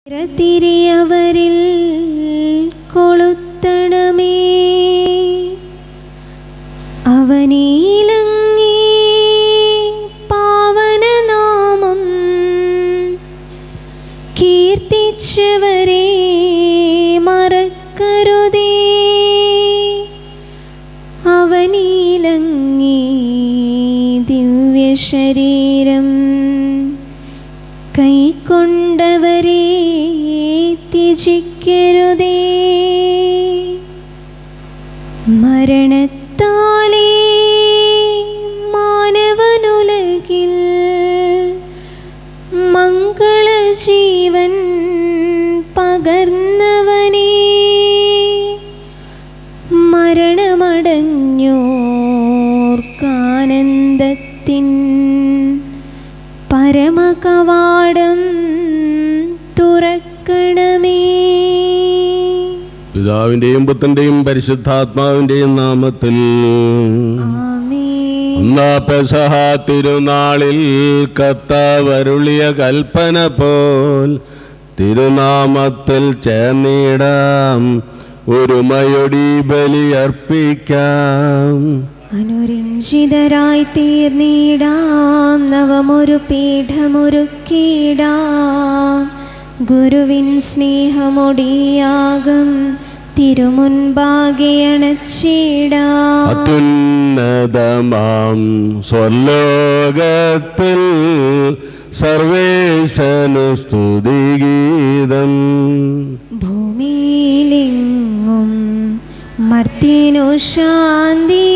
തിരിയവരിൽ കൊളുത്തണമേ അവനീലങ്ങി പാവനനാമം കീർത്തിച്ചവരെ മറക്കരുതേ അവനീലങ്ങി ദിവ്യശരീരം കൈക്കൊണ്ടവരെ ത്യജിക്കരുതേ മരണത്താലേ മാനവനുലകിൽ മംഗളജീവൻ പകർന്നവനേ മരണമടഞ്ഞോർക്കാനന്ദത്തിൻ പരമകവാടം തുറക്കണമേ പിതാവിന്റെയും പുത്രന്റെയും പരിശുദ്ധാത്മാവിന്റെയും നാമത്തിൽ ആമേൻ ഒന്നാ പെസഹ തിരുനാളിൽ കത്തവരുളിയ കൽപ്പന പോൽ തിരുനാമത്തിൽ ചേർന്നിടാം ഒരുമയൊടി ബലിയർപ്പിക്കാം അനുരഞ്ജിതരായി തീർന്നിടാം നവമൊരു പീഠമൊരുക്കിടാം ഗുരുവിൻ സ്നേഹമൊടിയാകും തിരുമുൻപാകെ അണച്ചിടാം അത്യുന്നതമാം സ്വർലോകത്തിൽ സർവേശനു സ്തുതിഗീതം ഭൂമിയിലെങ്ങും മർത്തിനു ശാന്തി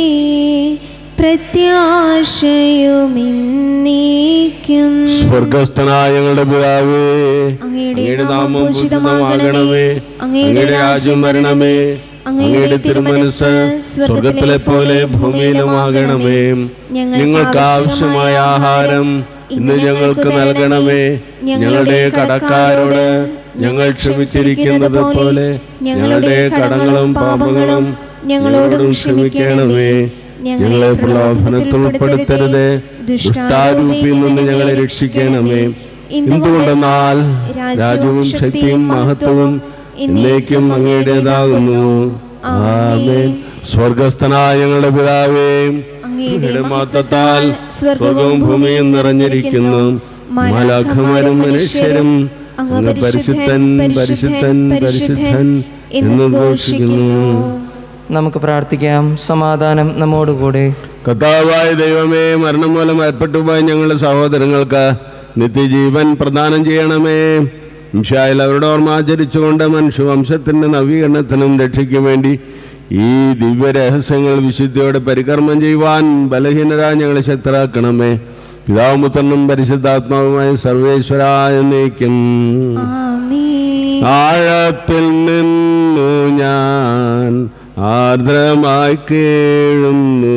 പ്രത്യാശയുമിന്നേക്കും സ്വർഗസ്ഥനായ ഞങ്ങളുടെ പിതാവേ അങ്ങയുടെ നാമം നാമം പൂജിതമാകണമേ അങ്ങയുടെ രാജ്യം വരണമേ അങ്ങയുടെ തിരുമനസ് സ്വർഗത്തിലെ പോലെ ഭൂമിയിലുമാകണമേ ഞങ്ങൾക്ക് ആവശ്യമായ ആഹാരം ഇന്ന് ഞങ്ങൾക്ക് നൽകണമേ ഞങ്ങളുടെ കടക്കാരോട് ഞങ്ങൾ ക്ഷമിച്ചിരിക്കുന്നത് പോലെ ഞങ്ങളുടെ കടങ്ങളും പാപങ്ങളും ഞങ്ങളോടും ക്ഷമിക്കണമേ ഞങ്ങളെ പ്രലോഭനത്തിൽ ഉൾപ്പെടുത്തരുത് ദുഷ്ടാരൂപിയിൽ നിന്ന് ഞങ്ങളെ രക്ഷിക്കണമേ എന്തുകൊണ്ടെന്നാൽ രാജ്യവും ശക്തിയും മഹത്വവും എന്നേക്കും അങ്ങയുടേതാകുന്നു ആമേൻ സ്വർഗസ്ഥനായ ഞങ്ങളുടെ പിതാവേ അങ്ങയുടെ മാത്രത്താൽ സ്വർഗവും ഭൂമിയും നിറഞ്ഞിരിക്കുന്നു മാലാഖമാരും മനുഷ്യരും അങ്ങ് പരിശുദ്ധൻ പരിശുദ്ധൻ പരിശുദ്ധൻ എന്ന് ഘോഷിക്കുന്നു നമുക്ക് പ്രാർത്ഥിക്കാം സമാധാനം നമ്മോടുകൂടെ കർത്താവായ ദൈവമേ മരണം മൂലം ഏർപ്പെട്ടുപോയ ഞങ്ങളുടെ സഹോദരങ്ങൾക്ക് നിത്യജീവൻ പ്രദാനം ചെയ്യണമേ മിഷായിൽ അവരുടെ ഓർമ്മ ആചരിച്ചുകൊണ്ട് മനുഷ്യവംശത്തിൻ്റെ നവീകരണത്തിനും രക്ഷയ്ക്കും വേണ്ടി ഈ ദിവ്യരഹസ്യങ്ങൾ വിശുദ്ധിയോടെ പരികർമ്മം ചെയ്യുവാൻ ബലഹീനരായ ഞങ്ങളെ ശക്തരാക്കണമേ പിതാവുമുത്തനും പരിശുദ്ധാത്മാവുമായ സർവേശ്വരായ നീക്കും ആമേൻ ആഴത്തിൽ നിന്നു ഞാൻ ആർദ്രമായി കേഴുന്നു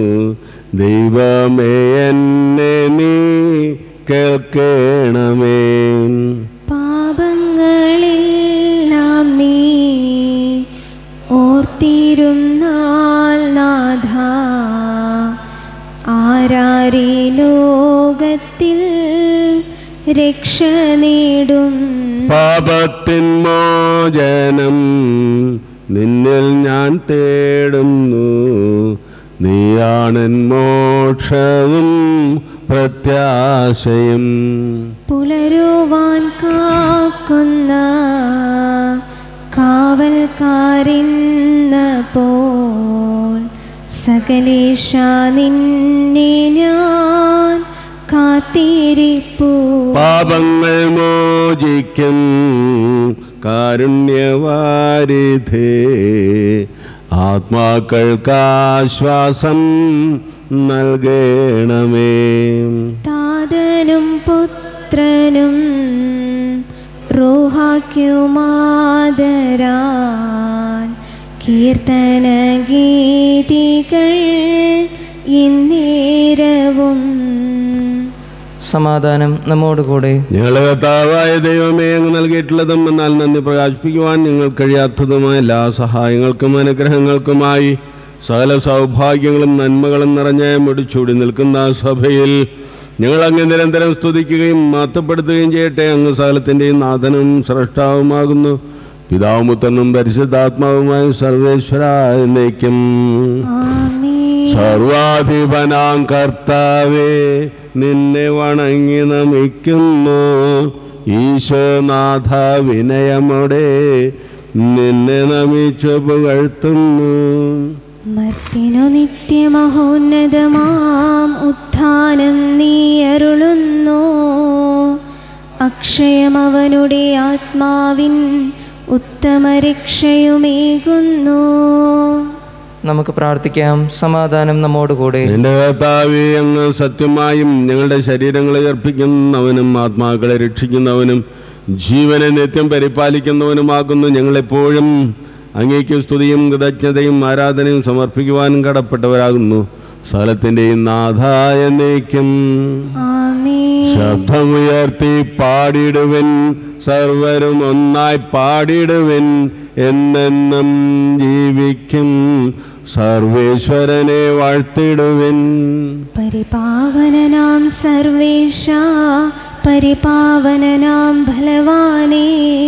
ദൈവമേ എന്നെ നീ കേൾക്കണമേ പാപങ്ങളെല്ലാം നീ ഓർത്തിരുന്നാൽ നാഥ ആരാരി ലോകത്തിൽ രക്ഷ നേടും പാപത്തിൻ മോചനം നിന്നിൽ ഞാൻ തേടുന്നു നീയാണെൻ മോക്ഷവും പ്രത്യാശയും പുലരുവാൻ കാക്കുന്ന കാവൽക്കാരിന്ന പോൽ സകലേശ നിന്നെ ഞാൻ കാത്തിരിപ്പൂ പാപങ്ങൾ മോചിക്കും കാരുണ്യവാരിധേ ആത്മാക്കൾക്കാശ്വാസം നൽകണമേ താതനും പുത്രനും റോഹാക്കുമാതരാൻ കീർത്തന ഗീതികൾ ഇന്നേരവും സമാധാനം നമ്മോടുകൂടെ ഞങ്ങളുടെ കർത്താവായ ദൈവമേ അങ്ങ് നൽകിയിട്ടുള്ളതും എന്നാൽ നന്ദി പ്രകാശിപ്പിക്കുവാൻ നിങ്ങൾ കഴിയാത്തതുമായ എല്ലാ സഹായങ്ങൾക്കും അനുഗ്രഹങ്ങൾക്കുമായി സകല സൗഭാഗ്യങ്ങളും നന്മകളും നിറഞ്ഞ മുടിച്ചൂടി നിൽക്കുന്ന സഭയിൽ ഞങ്ങൾ അങ്ങ് നിരന്തരം സ്തുതിക്കുകയും മാത്തപ്പെടുത്തുകയും ചെയ്യട്ടെ അങ്ങ് സകലത്തിൻ്റെയും നാഥനും സ്രഷ്ടാവുമാകുന്നു പിതാവുമുത്തനും പരിശുദ്ധാത്മാവുമായ സർവേശ്വര എന്നേക്കും ആമേൻ സർവാധിപനാം കർത്താവേ നിന്നെ വണങ്ങി നമിക്കുന്നു ഈശോനാഥ വിനയമോടെ നിന്നെ നമിച്ചു പുകഴ്ത്തുന്നു മർത്തിനു നിത്യമഹോന്നതമാം ഉത്ഥാനം നീ അരുളുന്നു അക്ഷയമവനുടെ ആത്മാവിൻ ഉത്തമ രക്ഷയുമേകുന്നു നമുക്ക് പ്രാർത്ഥിക്കാം സമാധാനം നമ്മോടുകൂടെ എന്റെ കർത്താവേ അങ്ങ് സത്യമായും ഞങ്ങളുടെ ശരീരങ്ങളെ അർപ്പിക്കുന്നവനും ആത്മാക്കളെ രക്ഷിക്കുന്നവനും ജീവനെ നിത്യം പരിപാലിക്കുന്നവനുമാകുന്നു ഞങ്ങളെപ്പോഴും അങ്ങേക്ക് സ്തുതിയും കൃതജ്ഞതയും ആരാധനയും സമർപ്പിക്കുവാനും കടപ്പെട്ടവരാകുന്നു സ്ഥലത്തിൻ്റെയും നാഥായ നീക്കും ആമേൻ ശബ്ദമുയർത്തി പാടിടുവൻ സർവരും ഒന്നായി പാടിടുവൻ എന്നെന്നും ജീവിക്കും സർവേശ്വരനെ വാഴ്ത്തിടുവൻ പരിപാവനനാം സർവേശ പരിപാവനനാം ഫലവാനേ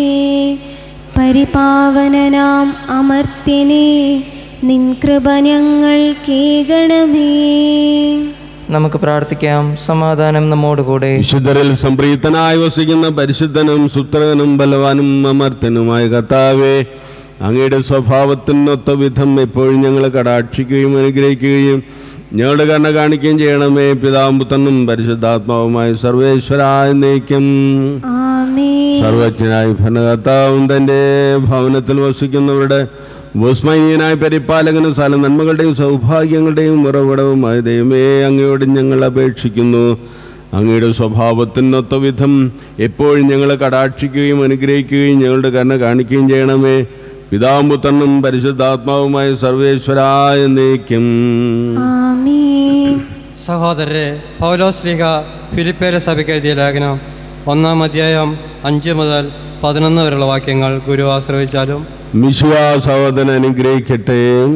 പരിപാവനനാം അമർത്തിനെ നിൻ കൃപ ഞങ്ങൾ കേകണമേ നമുക്ക് പ്രാർത്ഥിക്കാം സമാധാനം നമ്മോടുകൂടെ വിശുദ്ധരിൽ സംപ്രീതനായി വസിക്കുന്ന പരിശുദ്ധനും സുത്രനും ബലവാനും അമർത്തനുമായ കർത്താവേ അങ്ങയുടെ സ്വഭാവത്തിനൊത്ത വിധം എപ്പോഴും ഞങ്ങൾ കടാക്ഷിക്കുകയും അനുഗ്രഹിക്കുകയും ഞങ്ങളുടെ കരുണ കാണിക്കുകയും ചെയ്യണമേ പിതാമ്പുത്തനും പരിശുദ്ധാത്മാവുമായ സർവേശ്വരായ നീക്കം ആമേൻ സർവജ്ഞനായ ഭരണകർത്താവും തൻ്റെ ഭവനത്തിൽ വസിക്കുന്നവരുടെ വിസ്മയനായ പരിപാലകനും സകല നന്മകളുടെയും സൗഭാഗ്യങ്ങളുടെയും ഉറവിടവുമായ ദൈവമേ അങ്ങയോട് ഞങ്ങൾ അപേക്ഷിക്കുന്നു അങ്ങയുടെ സ്വഭാവത്തിനൊത്ത വിധം എപ്പോഴും ഞങ്ങളെ കടാക്ഷിക്കുകയും അനുഗ്രഹിക്കുകയും ഞങ്ങളുടെ കരുണ കാണിക്കുകയും ചെയ്യണമേ പിതാമ്പുത്തനും പരിശുദ്ധാത്മാവുമായ സർവേശ്വരായ നീക്കും ആമേൻ സഹോദരരെ പൗലോസ് ലീഗ ഫിലിപ്പേലെ സഭയ്ക്ക് എഴുതിയ ലേഖനം ഒന്നാം അധ്യായം അഞ്ച് മുതൽ പതിനൊന്ന് വരെയുള്ള വാക്യങ്ങൾ ഗുരു ആശ്രയിച്ചാലും മിശുവാ സഹോദരൻ അനുഗ്രഹിക്കട്ടെ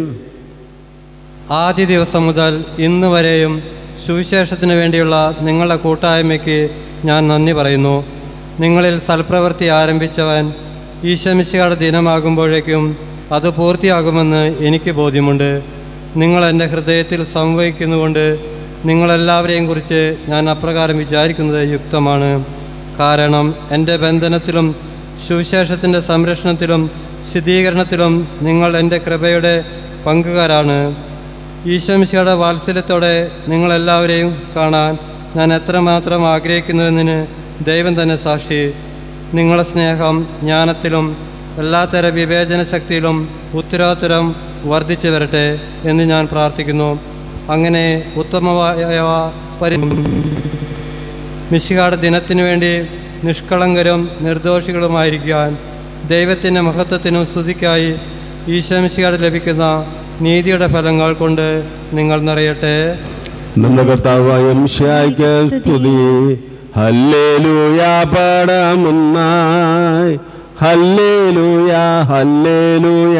ആദ്യ ദിവസം മുതൽ ഇന്ന് വരെയും സുവിശേഷത്തിന് വേണ്ടിയുള്ള നിങ്ങളുടെ കൂട്ടായ്മയ്ക്ക് ഞാൻ നന്ദി പറയുന്നു നിങ്ങളിൽ സൽപ്രവൃത്തി ആരംഭിച്ചവൻ ഈശമിശയുടെ ദിനമാകുമ്പോഴേക്കും അത് പൂർത്തിയാകുമെന്ന് എനിക്ക് ബോധ്യമുണ്ട് നിങ്ങൾ എൻ്റെ ഹൃദയത്തിൽ സംവഹിക്കുന്നുകൊണ്ട് നിങ്ങളെല്ലാവരെയും കുറിച്ച് ഞാൻ അപ്രകാരം വിചാരിക്കുന്നത് യുക്തമാണ് കാരണം എൻ്റെ ബന്ധനത്തിലും സുവിശേഷത്തിൻ്റെ സംരക്ഷണത്തിലും സ്ഥിരീകരണത്തിലും നിങ്ങൾ എൻ്റെ കൃപയുടെ പങ്കുകാരാണ് ഈശംശയുടെ വാത്സല്യത്തോടെ നിങ്ങളെല്ലാവരെയും കാണാൻ ഞാൻ എത്രമാത്രം ആഗ്രഹിക്കുന്നുവെന്നതിന് ദൈവം തന്നെ സാക്ഷി നിങ്ങളുടെ സ്നേഹം ജ്ഞാനത്തിലും എല്ലാത്തര വിവേചന ശക്തിയിലും ഉത്തരോത്തരം വർദ്ധിച്ചു വരട്ടെ എന്ന് ഞാൻ പ്രാർത്ഥിക്കുന്നു അങ്ങനെ ഉത്തമമായ പരി മിശിഹാട് ദിനത്തിനു വേണ്ടി നിഷ്കളങ്കരും നിർദോഷികളുമായിരിക്കാൻ ദൈവത്തിൻ്റെ മഹത്വത്തിനും സ്തുതിക്കായി ഈശോമിശിഹാട് ലഭിക്കുന്ന നീതിയുടെ ഫലങ്ങൾ കൊണ്ട് നിങ്ങൾ നിറയട്ടെ നമ്മുടെ കർത്താവായ മിശിഹായ്ക്ക് സ്തുതി ഹല്ലേലൂയ പാടാമുന്നായി ഹല്ലേലൂയ ഹല്ലേലൂയ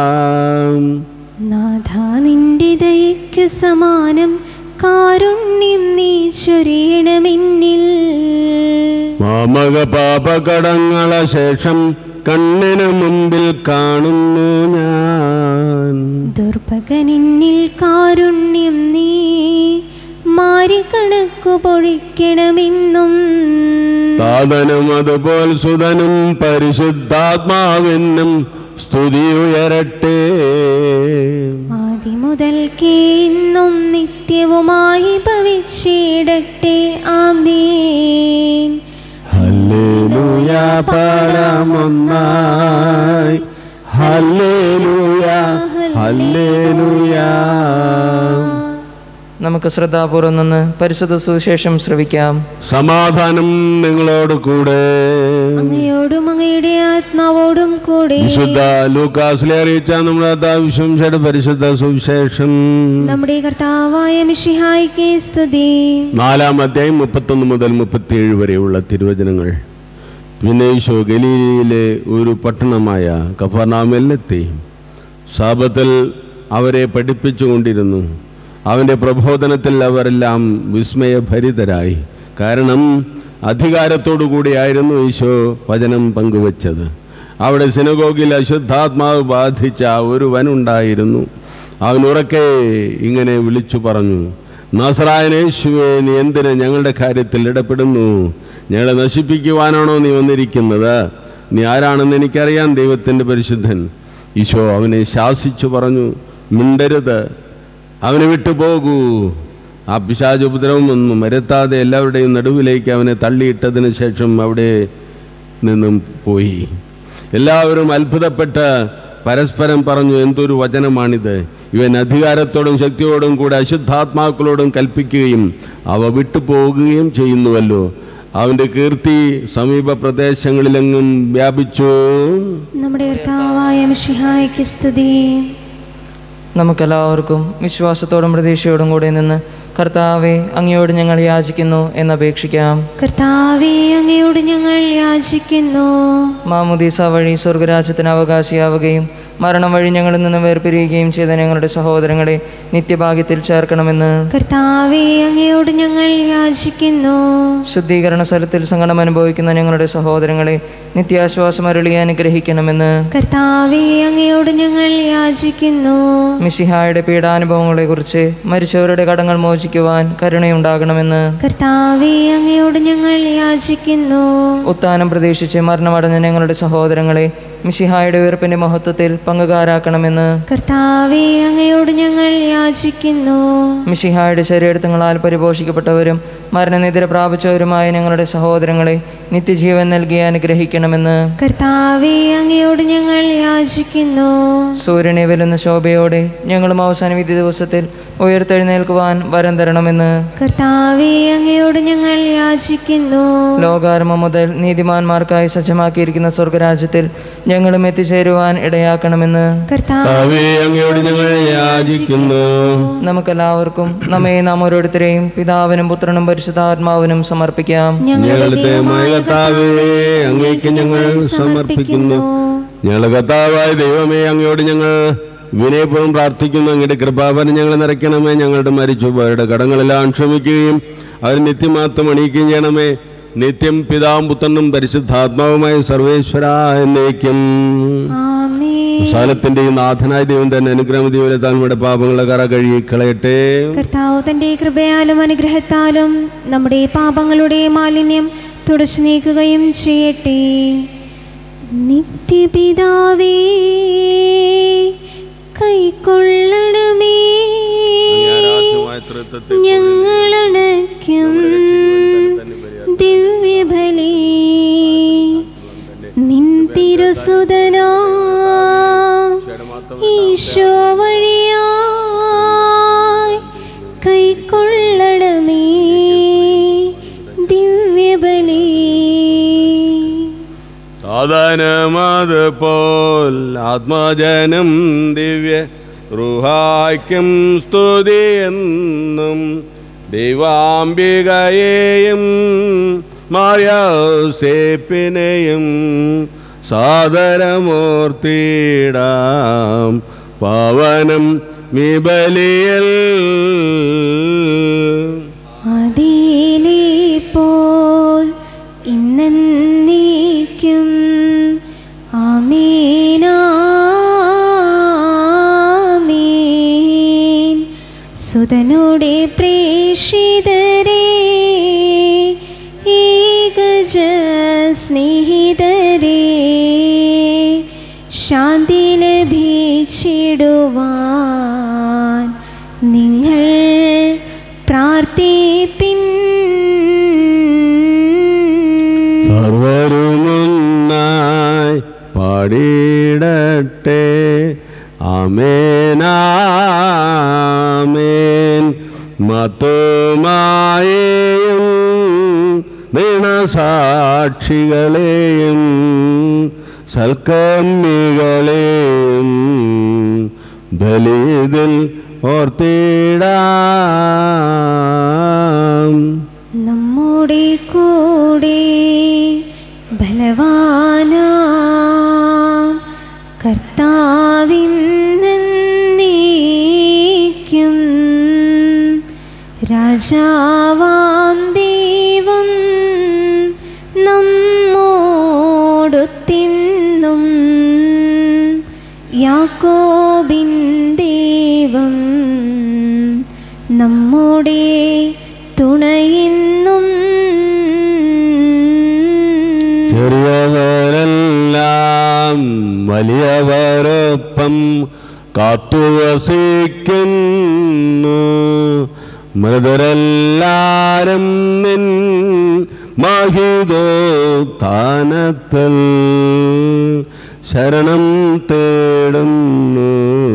നാഥ നിന്റെ ദയയ്ക്കു സമാനം കാരുണ്യം നീ ചൊരിയണമെന്നിൽ മാമക പാപകടങ്ങള ശേഷം കണ്ണിന് മുമ്പിൽ കാണുന്നു ഞാൻ ദുർഭകനിന്നിൽ കാരുണ്യം നീ മാറിക്കണക്കു പൊഴിക്കണമെന്നും താതനും അതുപോൽ സുതനും പരിശുദ്ധാത്മാവെന്നും സ്തുതി ഉയരട്ടെ ആദിമുതൽക്കേ ഇന്നും നിത്യവുമായി ഭവിച്ചിടട്ടെ ആമേൻ ഹല്ലേലൂയ പാടാമൊന്നായി ഹല്ലേലൂയ ഹല്ലേലൂയ നമുക്ക് ശ്രദ്ധാപൂർവം നിന്ന് പരിശുദ്ധ സുവിശേഷം ശ്രവിക്കാം സമാധാനം നിങ്ങളോട് കൂടെ അങ്ങയോടും അങ്ങയുടെ ആത്മാവോടും കൂടെ വിശുദ്ധ ലൂക്കാസിലെ അറിയിച്ച നമ്മുടെ വിശ്വംശയുടെ പരിശുദ്ധ സുവിശേഷം നമ്മുടെ കർത്താവായ മിഷിഹായിക്ക് സ്തുതി നാലാം അധ്യായം മുപ്പത്തൊന്ന് മുതൽ മുപ്പത്തിയേഴ് വരെയുള്ള തിരുവചനങ്ങൾ പിന്നെ ഈശോ ഗലീലയിലെ ഒരു പട്ടണമായ കഫർനാമിലെത്തി സാപത്തിൽ അവരെ പഠിപ്പിച്ചുകൊണ്ടിരുന്നു അവൻ്റെ പ്രബോധനത്തിൽ അവരെല്ലാം വിസ്മയഭരിതരായി കാരണം അധികാരത്തോടു കൂടിയായിരുന്നു ഈശോ വചനം പങ്കുവച്ചത് അവിടെ സിനഗോഗിൽ അശുദ്ധാത്മാവ് ബാധിച്ച ഒരുവനുണ്ടായിരുന്നു അവൻ ഉറക്കെ ഇങ്ങനെ വിളിച്ചു പറഞ്ഞു നാസറായനേശുവെ നീ എന്തിന് ഞങ്ങളുടെ കാര്യത്തിൽ ഇടപെടുന്നു ഞങ്ങളെ നശിപ്പിക്കുവാനാണോ നീ വന്നിരിക്കുന്നത് നീ ആരാണെന്ന് എനിക്കറിയാം ദൈവത്തിൻ്റെ പരിശുദ്ധൻ ഈശോ അവനെ ശാസിച്ചു പറഞ്ഞു മിണ്ടരുത് അവനെ വിട്ടു പോകൂ ആ പിശാച് ഉപദ്രവമൊന്നും വരുത്താതെ എല്ലാവരുടെയും നടുവിലേക്ക് അവനെ തള്ളിയിട്ടതിന് ശേഷം അവിടെ നിന്നും പോയി എല്ലാവരും അത്ഭുതപ്പെട്ട് പരസ്പരം പറഞ്ഞു എന്തൊരു വചനമാണിത് ഇവൻ അധികാരത്തോടും ശക്തിയോടും കൂടെ അശുദ്ധാത്മാക്കളോടും കൽപ്പിക്കുകയും അവ വിട്ടുപോകുകയും ചെയ്യുന്നുവല്ലോ അവൻ്റെ കീർത്തി സമീപ പ്രദേശങ്ങളിലെങ്ങും വ്യാപിച്ചു നമ്മുടെ കർത്താവായ മിഷിഹായ്ക്ക് സ്തുതി നമുക്കെല്ലാവർക്കും വിശ്വാസത്തോടും പ്രതീക്ഷയോടും കൂടി നിന്ന് കർത്താവെ അങ്ങയോട് ഞങ്ങൾ യാചിക്കുന്നു എന്നപേക്ഷിക്കാം കർത്താവെ അങ്ങയോട് ഞങ്ങൾ യാചിക്കുന്നു മാമുദീസ വഴി സ്വർഗരാജ്യത്തിന് അവകാശിയാവുകയും മരണം വഴി ഞങ്ങളിൽ നിന്ന് വേർപിരിയുകയും ചെയ്ത ഞങ്ങളുടെ സഹോദരങ്ങളെ നിത്യഭാഗ്യത്തിൽ ചേർക്കണമെന്ന് കർത്താവെ അങ്ങയോട് ഞങ്ങൾ യാചിക്കുന്നു ശുദ്ധീകരണ സ്ഥലത്തിൽ സങ്കടം അനുഭവിക്കുന്ന ഞങ്ങളുടെ സഹോദരങ്ങളെ നിത്യാശ്വാസം അരുളി അനുഗ്രഹിക്കണമെന്ന് കർത്താവെ അങ്ങയോട് ഞങ്ങൾ യാചിക്കുന്നു മിശിഹായുടെ പീഡാനുഭവങ്ങളെക്കുറിച്ച് മരിച്ചവരുടെ കടങ്ങൾ മോചിക്കുവാൻ കരുണയുണ്ടാകണമെന്ന് കർത്താവെ അങ്ങയോട് ഞങ്ങൾ യാചിക്കുന്നു ഉത്താനം പ്രതീക്ഷിച്ച് മരണമടഞ്ഞ ഞങ്ങളുടെ സഹോദരങ്ങളെ മിശിഹായുടെ ഉയർപ്പിന്റെ മഹത്വത്തിൽ പങ്കുകാരാക്കണമെന്ന് കർത്താവെ അങ്ങയോട് ഞങ്ങൾ യാചിക്കുന്നു മിശിഹായുടെ ശരീരത്തങ്ങളാൽ പരിപോഷിക്കപ്പെട്ടവരും മരണനിദ്ര പ്രാപിച്ചവരുമായ ഞങ്ങളുടെ സഹോദരങ്ങളെ നിത്യജീവൻ നൽകി അനുഗ്രഹിക്കണമെന്ന് കർത്താവെ അങ്ങയോട് ഞങ്ങൾ യാചിക്കുന്നു സൂര്യനെ വെല്ലുന്ന ശോഭയോടെ ഞങ്ങളും അവസാന വിധി ദിവസത്തിൽ ഉയർത്തെഴുന്നേൽക്കുവാൻ വരം തരണമെന്ന് കർത്താവെ അങ്ങയോട് ഞങ്ങൾ യാചിക്കുന്നു ലോകാരംഭം മുതൽ നീതിമാന്മാർക്കായി സജ്ജമാക്കിയിരിക്കുന്ന സ്വർഗരാജ്യത്തിൽ ഞങ്ങളും എത്തിച്ചേരുവാൻ ഇടയാക്കണമെന്ന് കർത്താവ് കർത്താവേ അങ്ങയോട് ഞങ്ങൾ യാചിക്കുന്നു നമുക്കെല്ലാവർക്കും നമ്മെ നാം ഓരോരുത്തരെയും പിതാവിനും പുത്രനും പരിശുദ്ധാത്മാവിനും സമർപ്പിക്കാം ഞങ്ങളുടെ കർത്താവേ അങ്ങേക്ക് ഞങ്ങൾ സമർപ്പിക്കുന്നു ഞങ്ങളുടെ കർത്താവായ ദൈവമേ അങ്ങയോട് ഞങ്ങൾ വിനയപൂർവ്വം പ്രാർത്ഥിക്കുന്നു അങ്ങയുടെ കൃപാവനം ഞങ്ങൾ നിറയ്ക്കണമേ ഞങ്ങളുടെ മരിച്ചുപോയരുടെ കടങ്ങളെല്ലാം ക്ഷമിക്കുകയും അവർ നിത്യമാത്രം അണിയിക്കുകയും ചെയ്യണമേ നിത്യം പിതാവും പുത്രനും പരിശുദ്ധാത്മാവുമായ സർവേശ്വര എന്നേക്കും ആമേ സ്ഥലത്തിന്റെ ഈ നാഥനായ ദൈവം തന്നെ അനുഗ്രഹം ദൈവം നമ്മുടെ പാപങ്ങളെ കറ കഴുകി കളയട്ടെ കർത്താവ് തന്റെ കൃപയാലും അനുഗ്രഹത്താലും നമ്മുടെ പാപങ്ങളുടെ മാലിന്യം തുടച്ചു നീക്കുകയും ചെയ്യട്ടെ നിത്യപിതാവേ കൈക്കൊള്ളണമേ ഞങ്ങളണയ്ക്കും ദിവ്യബലി നിൻ തിരുസുതനാ ഈശോ വഴിയായി കൈക്കൊള്ളണമേ ദിവ്യബലി സാധനമത് പോൽ ആത്മജനം ദിവ്യ റുഹായ്ക്കും സ്തുതി എന്നും ദൈവാംബികയെയും മായാസേപ്പിനെയും സാദരമൂർത്തിയിടാം പവനം മിബലിയൽ അതിലേ പോൽ ഇന്നേക്കും ആമേനാമേൻ സുതനുടെ പ്രേഷിതരേ ഏകജ സ്നേഹിതരേ ശാന്തി ലഭിച്ചിടുവാൻ നിങ്ങൾ പ്രാർത്ഥിപ്പിൻ സർവരുമൊന്നായി പാടിയിടട്ടെ ആമേനാമേൻ മത്തുമായേയും ദീണസാക്ഷികളെയും സൽക്കമ്മികളെയും ബലിതിൽ ഓർത്തിടാം നമ്മുടെ കൂടെ ബലവാനാം കർത്താവിൻ നന്ദിക്കും രാജാവാം ദൈവം നമ്മോടൊത്തിന്നും യാക്കോബിൻ ദൈവം നമ്മുടെ തുണയെന്നും ചെറിയവരെല്ലാം വലിയവരൊപ്പം കാത്തുവസിക്കുന്നു മൃതരെല്ലാരും നിൻ മഹിതോ താനത്തൽ ശരണം തേടുന്നു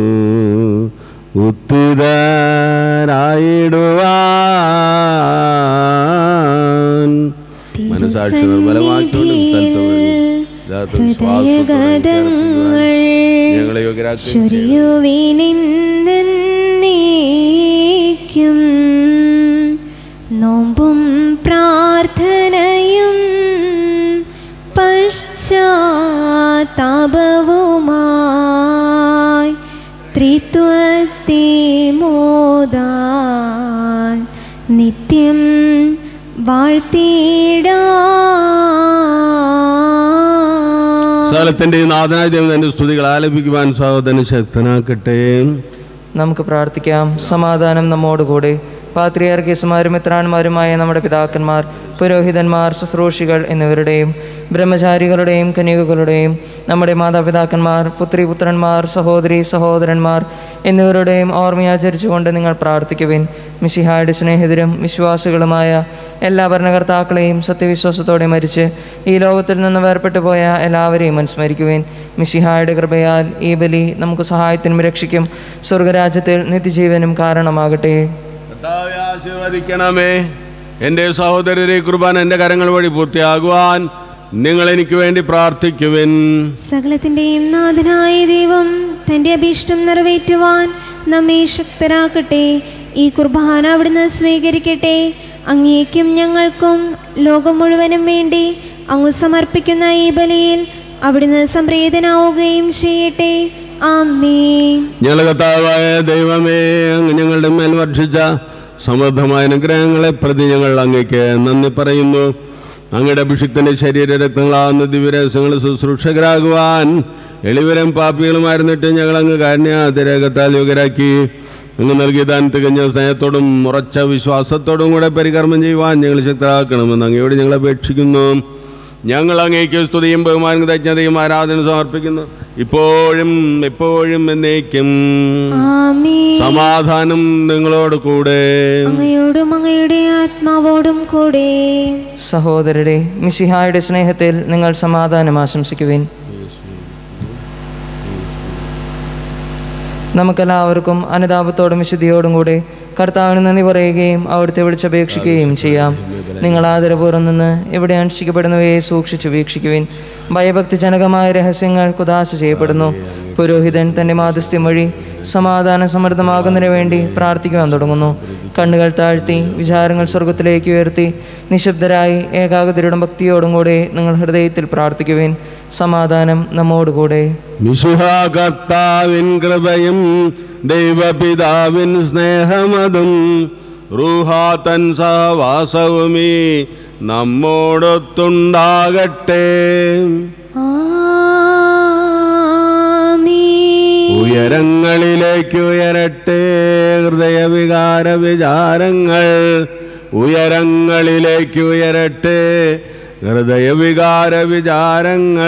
ഉത്തിതരായിടുവാൻ മനസാക്ഷി നിർമ്മലമാക്കിക്കൊണ്ടും സ്ഥലത്തും യഥാർത്ഥ വിശ്വാസത്തോടെ ചേർക്കുവാൻ ഞങ്ങളെ യോഗ്യരാക്കുകയും ചെയ്യണം. ചൊരിയുവിനെന്നേക്കും നോമ്പും പ്രാർത്ഥനയും പശ്ചാത്താപവുമായി ത്രിത്വത്തെ മോദാൻ നിത്യം വാഴ്ത്തിയിടാം സ്ഥലത്തിന്റെ നാഥനായ ദൈവം തന്റെ സ്തുതികൾ ആലപിക്കുവാൻ സഹോദരൻ ശക്തനാക്കട്ടെ നമുക്ക് പ്രാർത്ഥിക്കാം സമാധാനം നമ്മോടുകൂടെ പാത്രിയാർക്കേസുമാരും മിത്രാന്മാരുമായ നമ്മുടെ പിതാക്കന്മാർ പുരോഹിതന്മാർ ശുശ്രൂഷികൾ എന്നിവരുടെയും ബ്രഹ്മചാരികളുടെയും കന്യകകളുടെയും നമ്മുടെ മാതാപിതാക്കന്മാർ പുത്രിപുത്രന്മാർ സഹോദരി സഹോദരന്മാർ എന്നിവരുടെയും ഓർമ്മയാചരിച്ചുകൊണ്ട് നിങ്ങൾ പ്രാർത്ഥിക്കുവിൻ മിശിഹായുടെ സ്നേഹിതരും വിശ്വാസികളുമായ എല്ലാ ഭരണകർത്താക്കളെയും സത്യവിശ്വാസത്തോടെ മരിച്ച് ഈ ലോകത്തിൽ നിന്ന് വേർപെട്ടു പോയ എല്ലാവരെയും അനുസ്മരിക്കുവിൻ മിശിഹായുടെ കൃപയാൽ ഈ ബലി നമുക്ക് സഹായത്തിനും രക്ഷിക്കും സ്വർഗരാജ്യത്തിൽ നിത്യജീവനും കാരണമാകട്ടെ കർത്താവേ, ആശീർവദിക്കണമേ എൻ്റെ സഹോദരരെ കുർബാന എൻ്റെ കരങ്ങൾ വഴി പൂർത്തിയാകുവാൻ നിങ്ങൾ എനിക്ക് വേണ്ടി പ്രാർത്ഥിക്കുവിൻ സകലത്തിൻ്റെയും നാഥനായ ദൈവം തൻ്റെ അഭീഷ്ടം നിറവേറ്റുവാൻ നമ്മെ ശക്തരാക്കട്ടെ ഈ കുർബാന അവിടുന്ന് സ്വീകരിക്കട്ടെ അങ്ങേക്കും ഞങ്ങൾക്കും ലോകം മുഴുവനും വേണ്ടി അങ്ങ് സമർപ്പിക്കുന്ന ഈ ബലിയിൽ അവിടുന്ന് സംപ്രീതനാവുകയും ചെയ്യട്ടെ ആമേ ഞങ്ങളുടെ കർത്താവായ ദൈവമേ അങ്ങ് ഞങ്ങളുടെ മേൽ വർഷിച്ച സമൃദ്ധമായ അനുഗ്രഹങ്ങളെ പ്രതി ഞങ്ങൾ അങ്ങേക്ക് നന്ദി പറയുന്നു അങ്ങയുടെ അഭിഷിക്തന്റെ ശരീര രക്തങ്ങളാകുന്ന ദിവ്യരഹസ്യങ്ങൾ ശുശ്രൂഷകരാകുവാൻ എളിവരം പാപ്പികളുമായിരുന്നിട്ട് ഞങ്ങൾ അങ്ങ് കാരുണ്യാതിരകത്താൽ യോഗ്യരാക്കി അങ്ങ് നൽകിയ താൻ തികഞ്ഞ സ്നേഹത്തോടും ഉറച്ച വിശ്വാസത്തോടും കൂടെ പരികർമ്മം ചെയ്യുവാൻ ഞങ്ങൾ ശക്തരാക്കണമെന്ന് അങ്ങയോട് ഞങ്ങൾ അപേക്ഷിക്കുന്നു ഞങ്ങൾ അങ്ങേക്ക് സ്തുതിയും ബഹുമാനം തജ്ഞതയും ആരാധന സമർപ്പിക്കുന്നു ഇപ്പോഴും എപ്പോഴും എന്നേക്കും ആമേ സമാധാനം നിങ്ങളോട് കൂടെ അങ്ങയോടും അങ്ങയുടെ ആത്മാവോടും കൂടെ സഹോദരരെ മിശിഹായുടെ സ്നേഹത്തിൽ നിങ്ങൾ സമാധാനം ആശംസിക്കുവിൻ നമുക്കെല്ലാവർക്കും അനുതാപത്തോടും വിശുദ്ധിയോടും കൂടെ കർത്താവിന് നന്ദി പറയുകയും അവിടുത്തെ വിളിച്ചപേക്ഷിക്കുകയും ചെയ്യാം നിങ്ങൾ ആദരപൂർവ്വം നിന്ന് ഇവിടെ അനുഷ്ഠിക്കപ്പെടുന്നവയെ സൂക്ഷിച്ചു വീക്ഷിക്കുവിൻ ഭയഭക്തിജനകമായ രഹസ്യങ്ങൾ കുദാശ ചെയ്യപ്പെടുന്നു പുരോഹിതൻ തൻ്റെ മാധ്യസ്ഥ്യം വഴി സമാധാന സമൃദ്ധമാകുന്നതിന് വേണ്ടി പ്രാർത്ഥിക്കുവാൻ തുടങ്ങുന്നു കണ്ണുകൾ താഴ്ത്തി വിചാരങ്ങൾ സ്വർഗത്തിലേക്ക് ഉയർത്തി നിശബ്ദരായി ഏകാഗ്രതയുടെ ഭക്തിയോടും കൂടെ നിങ്ങൾ ഹൃദയത്തിൽ പ്രാർത്ഥിക്കുവിൻ സമാധാനം നമ്മോടുകൂടെ മിശുഹ കർത്താവിൻ കൃപയും ദൈവപിതാവിൻ സ്നേഹമതും റൂഹാതൻ സഹവാസവുമീ നമ്മോടൊത്തുണ്ടാകട്ടെ ആമേ ഉയരങ്ങളിലേക്ക് ഉയരട്ടെ ഹൃദയവികാര വിചാരങ്ങൾ ഉയരങ്ങളിലേക്ക് ഉയരട്ടെ ഹൃദയവികാര വിചാരങ്ങൾ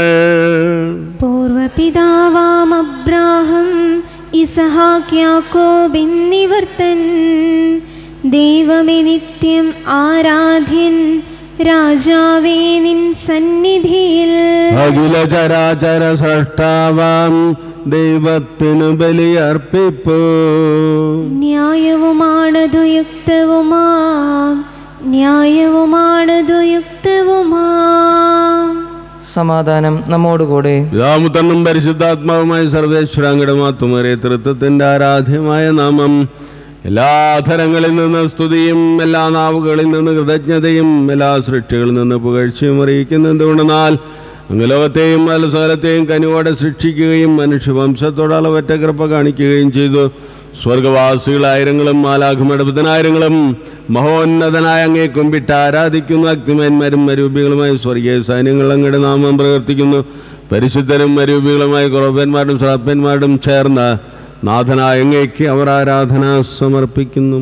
പൂർവപിതാവാം അബ്രാഹം ഇസഹാക്ക് യാക്കോബ് എന്നിവർത്തൻ ദൈവമേ നിത്യം ആരാധ്യൻ രാജാവേ നിൻ സന്നിധിയിൽ അഖില ചരാചര സൃഷ്ടാവാം ദൈവത്തിനു ബലിയർപ്പിപ്പൂ ന്യായവുമാണതു യുക്തവുമാം ന്യായവുമാണതു യുക്തവുമാം സമാധാനം നമ്മോടുകൂടെ പിതാമുത്തണ്ണും പരിശുദ്ധാത്മാവുമായ സർവേശ്വരാങ്കയുടെ മാത്തുമേറിയ തൃത്വത്തിന്റെ ആരാധ്യമായ നാമം എല്ലാ തരങ്ങളിൽ നിന്ന് സ്തുതിയും എല്ലാ നാവുകളിൽ നിന്ന് കൃതജ്ഞതയും എല്ലാ സൃഷ്ടികളിൽ നിന്ന് പുകഴ്ചയും അറിയിക്കുന്നു എന്തുകൊണ്ടെന്നാൽ അങ്ങ് ലോകത്തെയും നല്ല സകലത്തെയും കനിവോടെ സൃഷ്ടിക്കുകയും മനുഷ്യവംശത്തോട് അളവറ്റ കൃപ കാണിക്കുകയും ചെയ്തു സ്വർഗവാസികളായിരങ്ങളും മാലാഖുമയുടെ പതിനായിരങ്ങളും മഹോന്നതനായ അങ്ങേ കുമ്പിട്ട് ആരാധിക്കുന്നു അഗ്നിമന്മാരും മരൂപികളുമായ സ്വർഗീയ സൈന്യങ്ങൾ അങ്ങയുടെ നാമം പ്രവർത്തിക്കുന്നു പരിശുദ്ധരും മരൂപികളുമായ കുറവന്മാരും ശ്രാപ്പന്മാരും ചേർന്ന് നാഥനായ അങ്ങേക്ക് അവർ ആരാധന സമർപ്പിക്കുന്നു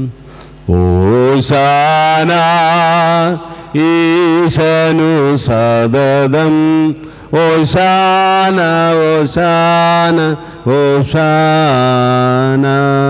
ഓശാന ഈശനു സദതം ഓശാന ഓശാന ഓശാന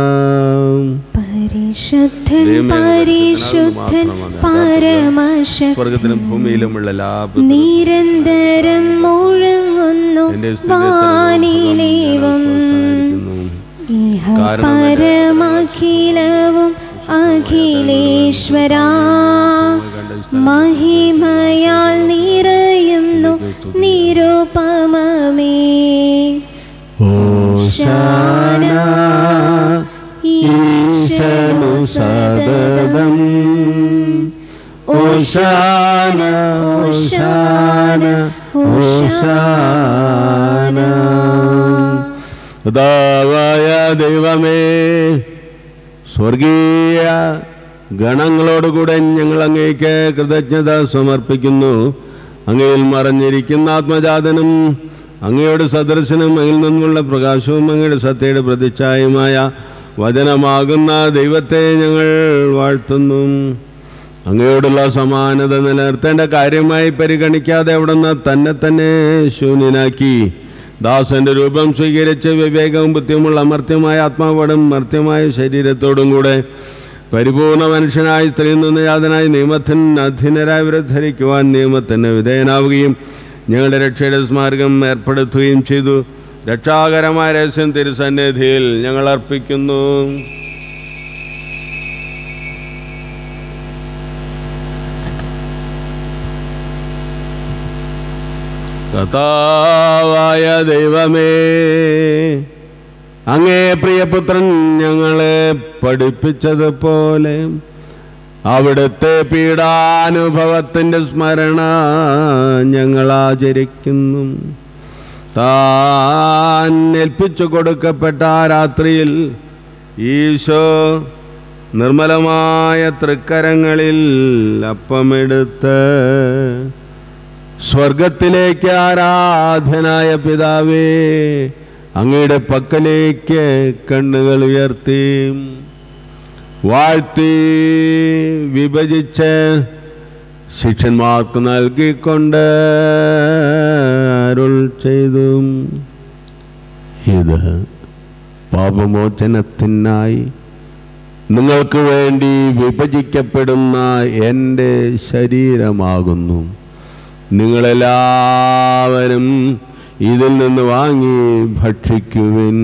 പരിശുദ്ധൻ ദൈവമേ, പരിശുദ്ധൻ മാത്രമാണ്. പരമശക്തൻ സ്വർഗത്തിലും ഭൂമിയിലുമുള്ള ലാഭ നിരന്തരം മുഴങ്ങുന്നു എന്റെ വാനിലേവം ഇഹ പരമഖിലവും അഖിലേശ്വര മഹിമയാൽ നിറയുന്നു നിരുപമമേ ഓശാന ഈശനു സദതം ഓശാന ഓശാന ഓശാന കർത്താവായ ദൈവമേ സ്വർഗീയ ഗണങ്ങളോടുകൂടെ ഞങ്ങൾ അങ്ങേക്ക് കൃതജ്ഞത സമർപ്പിക്കുന്നു അങ്ങയിൽ മറഞ്ഞിരിക്കുന്ന ആത്മജാതനും അങ്ങയുടെ സദർശനം അങ്ങിൽ നിന്നുള്ള പ്രകാശവും അങ്ങയുടെ സത്യയുടെ പ്രതിച്ഛായമായ വചനമാകുന്ന ദൈവത്തെ ഞങ്ങൾ വാഴ്ത്തുന്നു അങ്ങയോടുള്ള സമാനത നിലനിർത്തേണ്ട കാര്യമായി പരിഗണിക്കാതെ അവിടുന്ന് തന്നെ തന്നെ ശൂന്യനാക്കി ദാസന്റെ രൂപം സ്വീകരിച്ച് വിവേകവും ബുദ്ധിയുമുള്ള അമർത്യമായ ആത്മാവോടും മർത്യമായ ശരീരത്തോടും കൂടെ പരിപൂർണ മനുഷ്യനായി സ്ത്രീയിൽ നിന്ന് യാതനായി നിയമത്തിന് അധീനരായവരെ ധരിക്കുവാൻ നിയമത്തിന് വിധേയനാവുകയും ഞങ്ങളുടെ രക്ഷയുടെ സ്മാരകം ഏർപ്പെടുത്തുകയും ചെയ്തു രക്ഷാകരമായ രഹസ്യം തിരുസന്നിധിയിൽ ഞങ്ങൾ അർപ്പിക്കുന്നു കഥാവായ ദൈവമേ അങ്ങേ പ്രിയപുത്രൻ ഞങ്ങളെ പഠിപ്പിച്ചതുപോലെ അവിടുത്തെ പീഡാനുഭവത്തിൻ്റെ സ്മരണ ഞങ്ങൾ ആചരിക്കുന്നു താൻ ഏൽപ്പിച്ചു കൊടുക്കപ്പെട്ട ആ രാത്രിയിൽ ഈശോ നിർമ്മലമായ തൃക്കരങ്ങളിൽ അപ്പമെടുത്ത് സ്വർഗത്തിലേക്ക് ആരാധനായ പിതാവേ അങ്ങയുടെ പക്കലേക്ക് കണ്ണുകൾ ഉയർത്തി വാഴ്ത്തി വിഭജിച്ച് ശിഷ്യന്മാർക്ക് നൽകിക്കൊണ്ട് അരുൾ ചെയ്തു ഇത് പാപമോചനത്തിനായി നിങ്ങൾക്ക് വേണ്ടി വിഭജിക്കപ്പെടുന്ന എൻ്റെ ശരീരമാകുന്നു നിങ്ങളെല്ലാവരും ഇതിൽ നിന്ന് വാങ്ങി ഭക്ഷിക്കുവിൻ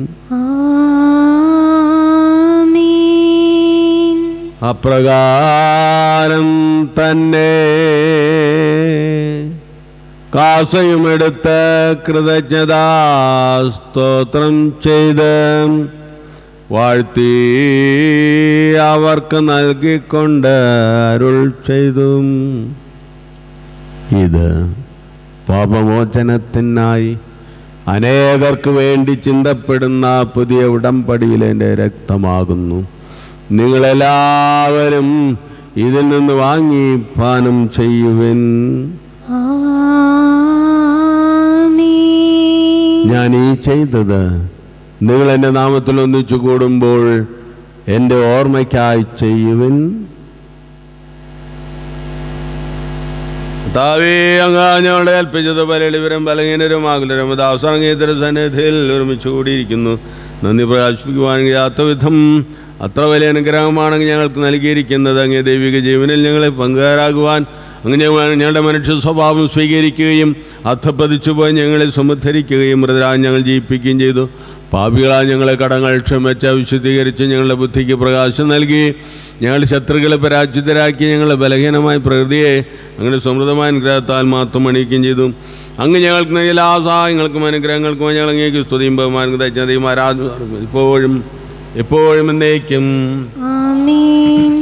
ആമേൻ അപ്രകാരം തന്നെ കാസയുമെടുത്ത് കൃതജ്ഞതാ സ്തോത്രം ചെയ്ത് വാഴ്ത്തി അവർക്ക് നൽകിക്കൊണ്ട് അരുൾ ചെയ്തു ഇത് പാപമോചനത്തിനായി അനേകർക്ക് വേണ്ടി ചിന്തപ്പെടുന്ന പുതിയ ഉടമ്പടിയിലെ എൻ്റെ രക്തമാകുന്നു നിങ്ങളെല്ലാവരും ഇതിൽ നിന്ന് വാങ്ങി പാനം ചെയ്യുവിൻ ആമേൻ ഞാൻ ഈ ചെയ്തത് നിങ്ങൾ എൻ്റെ നാമത്തിൽ ഒന്നിച്ചു കൂടുമ്പോൾ എൻ്റെ ഓർമ്മയ്ക്കായി ചെയ്യുവിൻ താവേ അങ്ങ് ഞങ്ങളെ ഏൽപ്പിച്ചത് പലയിടവരും ബലഹീനരും ആകുലരും അത് അവസാനങ്ങേതര സന്നിധിയിൽ ഒരുമിച്ച് കൂടിയിരിക്കുന്നു നന്ദി പ്രകാശിപ്പിക്കുവാൻ കഴിയാത്ത വിധം അത്ര വലിയ അനുഗ്രഹമാണെങ്കിൽ ഞങ്ങൾക്ക് നൽകിയിരിക്കുന്നത് അങ്ങേ ദൈവിക ജീവനിൽ ഞങ്ങളെ പങ്കുകാരാകുവാൻ അങ്ങനെ ഞങ്ങളുടെ മനുഷ്യ സ്വഭാവം സ്വീകരിക്കുകയും അർത്ഥപ്പതിച്ചു പോയി ഞങ്ങളെ സമുദ്ധരിക്കുകയും മൃതരാൻ ഞങ്ങൾ ജയിപ്പിക്കുകയും ചെയ്തു പാപികളാ ഞങ്ങളെ കടങ്ങൾ ക്ഷമിച്ച് വിശുദ്ധീകരിച്ച് ഞങ്ങളുടെ ബുദ്ധിക്ക് പ്രകാശം നൽകി ഞങ്ങളുടെ ശത്രുക്കളെ പരാജിതരാക്കി ഞങ്ങളുടെ ബലഹീനമായ പ്രകൃതിയെ അങ്ങനെ സമൃദ്ധമായ അനുഗ്രഹത്താൽ മാത്രം അണിയിക്കുകയും ചെയ്തു അങ്ങ് ഞങ്ങൾക്ക് നൽകിയ എല്ലാ സഹായങ്ങൾക്കും അനുഗ്രഹങ്ങൾക്കും ഞങ്ങൾ അങ്ങേക്ക് സ്തുതിയും ബഹുമാനം തയ്ച്ചതയും ആരാധന ഇപ്പോഴും എപ്പോഴും എന്നേക്കും ആമേൻ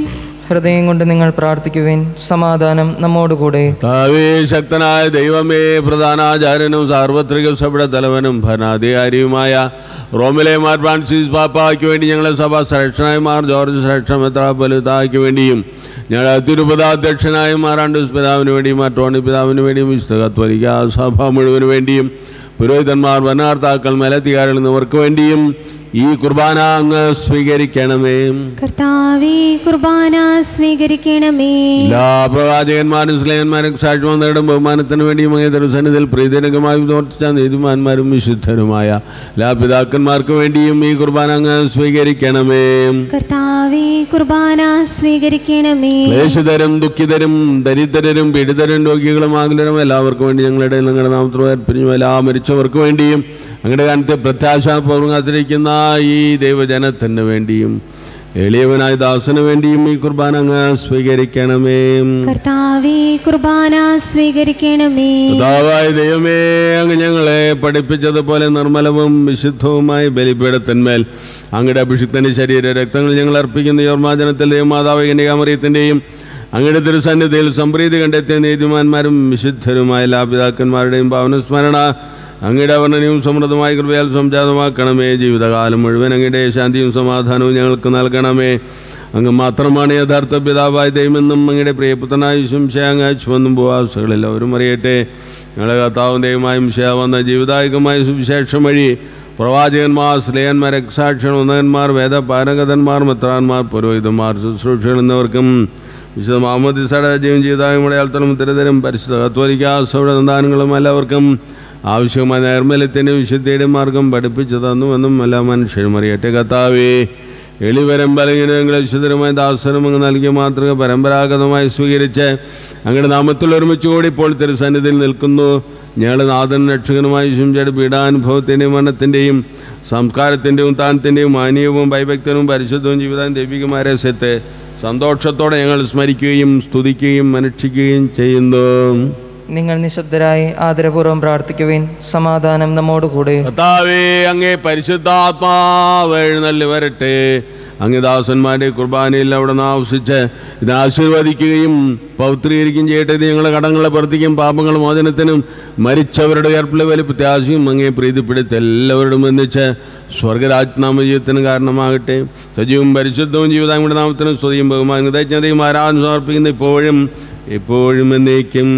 ഹൃദയം കൊണ്ട് നിങ്ങൾ പ്രാർത്ഥിക്കുവിൻ സമാധാനം നമ്മോടുകൂടെ താവേ ശക്തനായ ദൈവമേ പ്രധാനാചാര്യനും സാർവത്രിക സഭയുടെ തലവനും ഭരണാധികാരിയുമായ റോമിലെ മാർ ഫ്രാൻസിസ് പാപ്പായ്ക്ക് വേണ്ടി ഞങ്ങളെ സഭ ശ്രേഷ്ഠനായ മാർ ജോർജ് ശ്രേഷ്ഠ മെത്രാപൊലിത്തായ്ക്ക് വേണ്ടിയും ഞങ്ങളുടെ തിരുപതാധ്യക്ഷനായ മാറാണ്ടൂസ് പിതാവിന് വേണ്ടിയും മാർ ടോണി പിതാവിന് വേണ്ടിയും വിശുദ്ധ കത്തോലിക്ക സഭ മുഴുവന് വേണ്ടിയും പുരോഹിതന്മാർ വനാർത്താക്കൾ മേലധികാരികൾ എന്നിവർക്ക് വേണ്ടിയും ഈ കുർബാന അങ്ങ് സ്വീകരിക്കണമേ കർത്താവേ കുർബാന സ്വീകരിക്കണമേ എല്ലാ പ്രവാചകന്മാരും സ്ലേഹന്മാരും സാക്ഷ്യം നേടും ബഹുമാനത്തിന് വേണ്ടിയും അങ്ങേ തിരുസന്നിധിയിൽ പ്രീതിരകമായി പ്രവർത്തിച്ച നീതിമാന്മാരും വിശുദ്ധരുമായ എല്ലാ പിതാക്കന്മാർക്ക് വേണ്ടിയും ഈ കുർബാന അങ്ങ് സ്വീകരിക്കണമേ കർത്താവേ കുർബാന സ്വീകരിക്കണമേ ക്ലേശിതരും ദുഃഖിതരും ദരിദ്രരും പീഡിതരും രോഗികളും ആകുലരും എല്ലാവർക്കും വേണ്ടി ഞങ്ങളുടെ നിങ്ങളുടെ നാമത്തിൽ ഏർപ്പിരിഞ്ഞു എല്ലാ മരിച്ചവർക്ക് വേണ്ടിയും അങ്ങയുടെ കാലത്തെ പ്രത്യാശാപൂർവ്വം കാത്തിരിക്കുന്ന ഈ ദൈവജനത്തിന് വേണ്ടിയും എളിയവനായ ദാസന് വേണ്ടിയും ഈ കുർബാന അങ്ങ് സ്വീകരിക്കണമേ കർത്താവേ കുർബാന സ്വീകരിക്കണമേ കർത്താവായ ദൈവമേ അങ്ങ് ഞങ്ങളെ പഠിപ്പിച്ചതുപോലെ നിർമ്മലവും വിശുദ്ധവുമായ ബലിപീഠത്തിന്മേൽ അങ്ങയുടെ അഭിഷിക്തന്റെ ശരീര രക്തങ്ങൾ ഞങ്ങൾ അർപ്പിക്കുന്ന ഈ ഓർമാജനത്തിൽ ദൈവമാതാവ് കന്യകാമറിയത്തിൻ്റെയും അങ്ങയുടെ തിരുസന്നിധിയിൽ സംപ്രീതി കണ്ടെത്തിയ നീതിമാന്മാരും വിശുദ്ധരുമായ എല്ലാ പിതാക്കന്മാരുടെയും ഭാവനസ്മരണ അങ്ങയുടെ വർണ്ണനയും സമൃദ്ധമായ കൃപയാൽ സംജാതമാക്കണമേ ജീവിതകാലം മുഴുവൻ അങ്ങയുടെ ശാന്തിയും സമാധാനവും ഞങ്ങൾക്ക് നൽകണമേ അങ്ങ് മാത്രമാണ് യഥാർത്ഥ പിതാവായ ദൈവമെന്നും അങ്ങയുടെ പ്രിയപുത്രനായ ശംശയാങ്ങ ചുവന്നും ഉപവാസകൾ എല്ലാവരും അറിയട്ടെ ഞങ്ങളുടെ കർത്താവും ദൈവമായും ശയ വന്ന ജീവിതായകമായ സുവിശേഷം വഴി പ്രവാചകന്മാർ സ്ലേയന്മാർ രക്സാക്ഷൻ ഉന്നതന്മാർ വേദപാരംഗതന്മാർ മെത്രാന്മാർ പുരോഹിതന്മാർ ശുശ്രൂഷകൾ എന്നിവർക്കും വിശുദ്ധ മുഹമ്മദ് ഇസയുടെ ജീവൻ ജീവിതായങ്ങളുടെ ആൾത്തലും ഉത്തരതരും പരിശുദ്ധ കത്തോലിക്ക സൗര സന്താനങ്ങളും എല്ലാവർക്കും ആവശ്യമായ നൈർമല്യത്തിൻ്റെ വിശുദ്ധിയുടെ മാർഗം പഠിപ്പിച്ചു തന്നുവെന്നും എല്ലാ മനുഷ്യരും അറിയട്ടെ കർത്താവേ എളിവരം ബലഹീനങ്ങളെ വിശുദ്ധരമായ ദാസനും അങ്ങ് നൽകിയ മാതൃക പരമ്പരാഗതമായി സ്വീകരിച്ച് അങ്ങയുടെ നാമത്തിൽ ഒരുമിച്ച് കൂടി ഇപ്പോൾ തിരുസന്നിധിയിൽ നിൽക്കുന്നു ഞങ്ങളുടെ നാഥൻ രക്ഷകനുമായ ശുംചയുടെ പീഡാനുഭവത്തിൻ്റെയും മരണത്തിൻ്റെയും സംസ്കാരത്തിൻ്റെയും താനത്തിൻ്റെയും മാനീയവും ഭയഭക്തനും പരിശുദ്ധവും ജീവിതം ദൈവികമായ രഹസ്യത്തെ സന്തോഷത്തോടെ ഞങ്ങൾ സ്മരിക്കുകയും സ്തുതിക്കുകയും അനുഷ്ഠിക്കുകയും ചെയ്യുന്നു നിങ്ങൾ നിശബ്ദരായി ആദരപൂർവ്വം പ്രാർത്ഥിക്കുവിൻ സമാധാനം നമ്മോടുകൂടെ കർത്താവേ അങ്ങേ പരിശുദ്ധാത്മാവ് എഴുന്നള്ളി വരട്ടെ അങ്ങ് ദാസന്മാരുടെ കുർബാനയിൽ അവിടെ നിന്ന് ആവശ്യിച്ച് ഇത് ആശീർവദിക്കുകയും പൗത്രീകരിക്കുകയും ചെയ്യട്ടെ ഇത് ഞങ്ങളുടെ കടങ്ങളെ പ്രവർത്തിക്കും പാപങ്ങൾ മോചനത്തിനും മരിച്ചവരുടെ ഉയർപ്പിലെ വലിയ പ്രത്യാശയും അങ്ങേ പ്രീതിപ്പെടുത്തി എല്ലാവരോടും ബന്ധിച്ച് സ്വർഗരാജ്നാമജീവത്തിന് കാരണമാകട്ടെ സജീവവും പരിശുദ്ധവും ജീവിതാങ്ങളുടെ നാമത്തിനും സ്തുതിയും ബഹുമാനം ദൈജ്ഞതയും ആരാധന സമർപ്പിക്കുന്ന ഇപ്പോഴും എപ്പോഴും എന്നേക്കും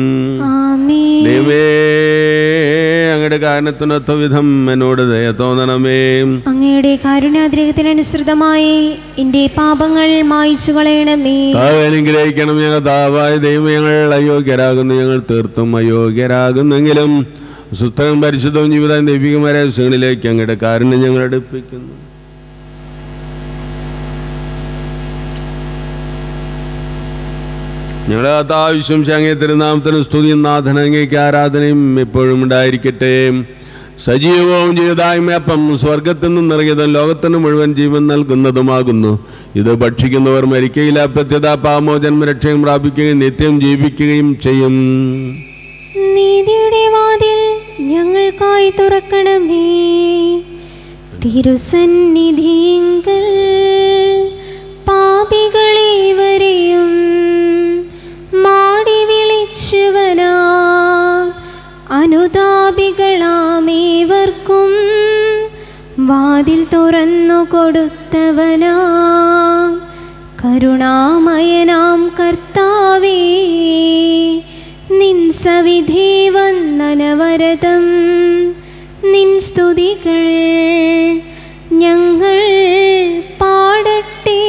ആമേൻ ദൈവമേ അങ്ങയുടെ കാരണത്തിനൊത്ത വിധം എന്നോട് ദയ തോന്നണമേ അങ്ങയുടെ കാരുണ്യാഗ്രഹത്തിനനുസൃതമായി എൻ്റെ പാപങ്ങൾ മായ്ച്ചു കളയണമേ താവ് അനുഗ്രഹിക്കണം ഞങ്ങൾ താവായ ദൈവം ഞങ്ങൾ അയോഗ്യരാകുന്നു ഞങ്ങൾ തീർത്തും അയോഗ്യരാകുന്നെങ്കിലും സുസ്ഥവും പരിശുദ്ധവും ജീവിതം ദൈവികമായ രഹസ്യങ്ങളിലേക്ക് അങ്ങയുടെ കാരുണ്യം ഞങ്ങൾ അടുപ്പിക്കുന്നു ഞങ്ങളുടെ കഥാവശ്യം അങ്ങേ തിരുനാമത്തിന് സ്തുതിയും നാഥന അങ്ങേക്ക് ആരാധനയും എപ്പോഴും ഉണ്ടായിരിക്കട്ടെ സജീവവും ജീവിതായ്മയപ്പം സ്വർഗത്തിൽ നിന്ന് നിറങ്ങിയതും ലോകത്തിന് മുഴുവൻ ജീവൻ നൽകുന്നതുമാകുന്നു ഇത് ഭക്ഷിക്കുന്നവർ മരിക്കയില്ല പ്രത്യത പാമോചന്മ രക്ഷയും പ്രാപിക്കുകയും നിത്യം ജീവിക്കുകയും ചെയ്യും നീതിയുടെ വാതിൽ ഞങ്ങൾക്കായി തുറക്കണമേ തിരുസന്നിധിങ്കൽ പാപികളേവരെയും മാടി വിളിച്ചവനാ അനുതാപികളാമേവർക്കും വാതിൽ തുറന്നു കൊടുത്തവനാ കരുണാമയനാം കർത്താവേ നിൻ സവിധി വന്നനവരതം നിൻ സ്തുതികൾ ഞങ്ങൾ പാടട്ടെ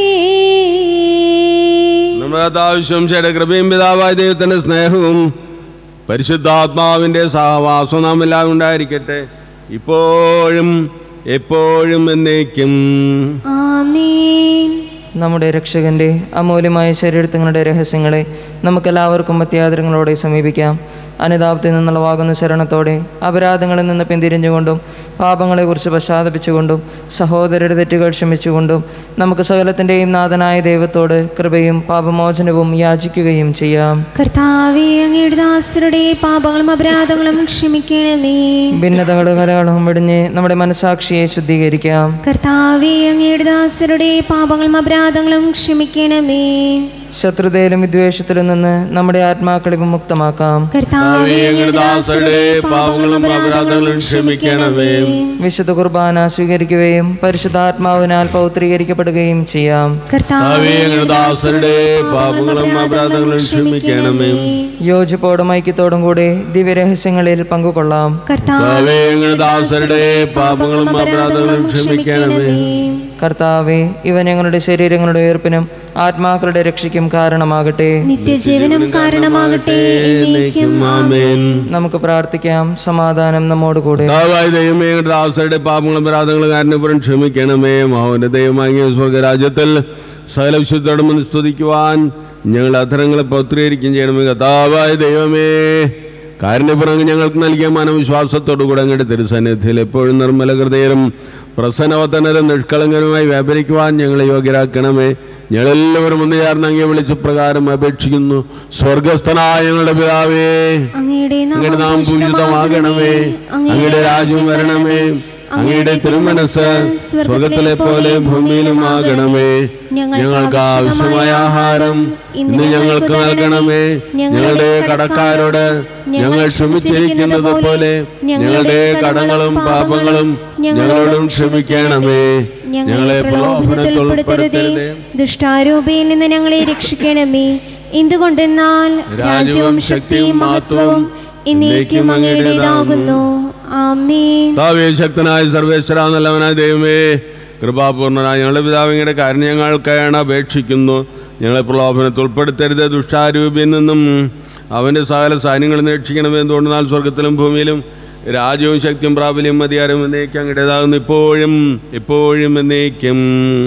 നമ്മുടെ കഥാവശ്യം കൃപയും പിതാവായ ദൈവത്തിന്റെ സ്നേഹവും പരിശുദ്ധാത്മാവിന്റെ സഹവാസവും നാം എല്ലാം ഉണ്ടായിരിക്കട്ടെ ഇപ്പോഴും എപ്പോഴും എന്നേക്കും ആമേൻ നമ്മുടെ രക്ഷകന്റെ അമൂല്യമായ ശരീരത്തിങ്ങളുടെ രഹസ്യങ്ങളെ നമുക്കെല്ലാവർക്കും അത്യാദരങ്ങളോടെ സമീപിക്കാം അനുതാപത്തിൽ നിന്നുള്ള വാകുന്ന ശരണത്തോടെ അപരാധങ്ങളിൽ നിന്ന് പിന്തിരിഞ്ഞുകൊണ്ടും പാപങ്ങളെക്കുറിച്ച് പശ്ചാത്തപിച്ചുകൊണ്ടും സഹോദരരുടെ തെറ്റുകൾ ക്ഷമിച്ചുകൊണ്ടും നമുക്ക് സകലത്തിൻ്റെയും നാഥനായ ദൈവത്തോട് കൃപയും പാപമോചനവും യാചിക്കുകയും ചെയ്യാം കർത്താവെ അങ്ങയുടെ ദാസരുടെ പാപങ്ങളും അപരാധങ്ങളും ക്ഷമിക്കണമേ ഭിന്നതകളും കലകളും വെടിഞ്ഞ് നമ്മുടെ മനസാക്ഷിയെ ശുദ്ധീകരിക്കാം കർത്താവെ അങ്ങയുടെ ദാസരുടെ പാപങ്ങളും അപരാധങ്ങളും ക്ഷമിക്കണമേ ശത്രുതയിലും വിദ്വേഷത്തിലും നിന്ന് നമ്മുടെ ആത്മാക്കളെ വിമുക്തമാക്കാം കർത്താവെ അങ്ങയുടെ ദാസരുടെ പാപങ്ങളും അപരാധങ്ങളും ക്ഷമിക്കണമേ വിശുദ്ധ കുർബാന സ്വീകരിക്കുകയും പരിശുദ്ധാത്മാവിനാൽ പൗത്രീകരിക്കപ്പെടുകയും ചെയ്യാം കർത്താവേ അങ്ങയുടെ ദാസരുടെ പാപങ്ങളും അപരാധങ്ങളും ക്ഷമിക്കണമേ യോജിപ്പോടും ഐക്യത്തോടും കൂടി ദിവ്യരഹസ്യങ്ങളിൽ പങ്കുകൊള്ളാം കർത്താവേ അങ്ങയുടെ ദാസരുടെ പാപങ്ങളും അപരാധങ്ങളും ക്ഷമിക്കണമേ കർത്താവെ ഇവ ഞങ്ങളുടെ ശരീരങ്ങളുടെ ഉയർപ്പിനും ആത്മാക്കളുടെ രക്ഷയ്ക്കും കാരണമാകട്ടെ നിത്യജീവനം കാരണമാകട്ടെ എന്നേക്കും ആമേൻ നമുക്ക് പ്രാർത്ഥിക്കാം സമാധാനം നമ്മോടുകൂടെ കർത്താവായ ദൈവമേ അങ്ങയുടെ ദാസരുടെ പാപങ്ങളും അപരാധങ്ങളും കാരണപ്പുറം ക്ഷമിക്കണമേ മൗന ദൈവമാങ്ങിയ സ്വർഗരാജ്യത്തിൽ സകല വിശുദ്ധോടും ഒന്ന് സ്തുതിക്കുവാൻ ഞങ്ങളുടെ അധരങ്ങളെ പൗത്രീകരിക്കുകയും ചെയ്യണമേ കർത്താവായ ദൈവമേ കാരുണ്യപുറം ഞങ്ങൾക്ക് നൽകിയ മനവിശ്വാസത്തോടു കൂടെ അങ്ങയുടെ തിരുസന്നിധിയിൽ എപ്പോഴും നിർമ്മല ഹൃദയരും പ്രസന്നവത്തനരും നിഷ്കളങ്കരുമായി വ്യാപരിക്കുവാൻ ഞങ്ങളെ യോഗ്യരാക്കണമേ ഞങ്ങളെല്ലാവരും ഒന്ന് ചേർന്ന് അങ്ങേ വിളിച്ച പ്രകാരം അപേക്ഷിക്കുന്നു സ്വർഗസ്ഥനായ ഞങ്ങളുടെ പിതാവേ അങ്ങയുടെ അങ്ങയുടെ നാം പൂജിതമാകണമേ അങ്ങയുടെ രാജ്യം വരണമേ അങ്ങയുടെ തിരുമനസ് സ്വർഗത്തിലെ പോലെ ഭൂമിയിലുമാകണമേ ഞങ്ങൾക്ക് ആവശ്യമായ ആഹാരം ഇന്ന് ഞങ്ങൾക്ക് നൽകണമേ ഞങ്ങളുടെ കടക്കാരോട് ഞങ്ങൾ ക്ഷമിച്ചിരിക്കുന്നത് പോലെ ഞങ്ങളുടെ കടങ്ങളും പാപങ്ങളും ഞങ്ങളോടും ക്ഷമിക്കണമേ ഞങ്ങളെ പ്രലോഭനത്തിൽ ഉൾപ്പെടുത്തരുതേ ദുഷ്ടാരൂപയിൽ നിന്ന് ഞങ്ങളെ രക്ഷിക്കണമേ എന്തുകൊണ്ടെന്നാൽ രാജ്യവും ശക്തിയും മഹത്വവും എന്നേക്കും അങ്ങയുടേതാകുന്നു ആമേൻ താവേ ശക്തനായ സർവേശ്വര നല്ലവനായ ദൈവമേ കൃപാപൂർണനായ ഞങ്ങളുടെ പിതാവിങ്ങളുടെ കാര്യം ഞങ്ങൾക്കാണ് അപേക്ഷിക്കുന്നു ഞങ്ങളെ പ്രലോഭനത്തിൽ ഉൾപ്പെടുത്തരുത് ദുഷ്ടാരൂപിയിൽ നിന്നും അവൻ്റെ സകല സൈന്യങ്ങൾ രക്ഷിക്കണമെന്ന് എന്തുകൊണ്ടെന്നാൽ സ്വർഗത്തിലും ഭൂമിയിലും രാജ്യവും ശക്തിയും പ്രാബല്യം അധികാരവും എന്നേക്കും അങ്ങടേതാകുന്നു ഇപ്പോഴും ഇപ്പോഴും എന്നേക്കും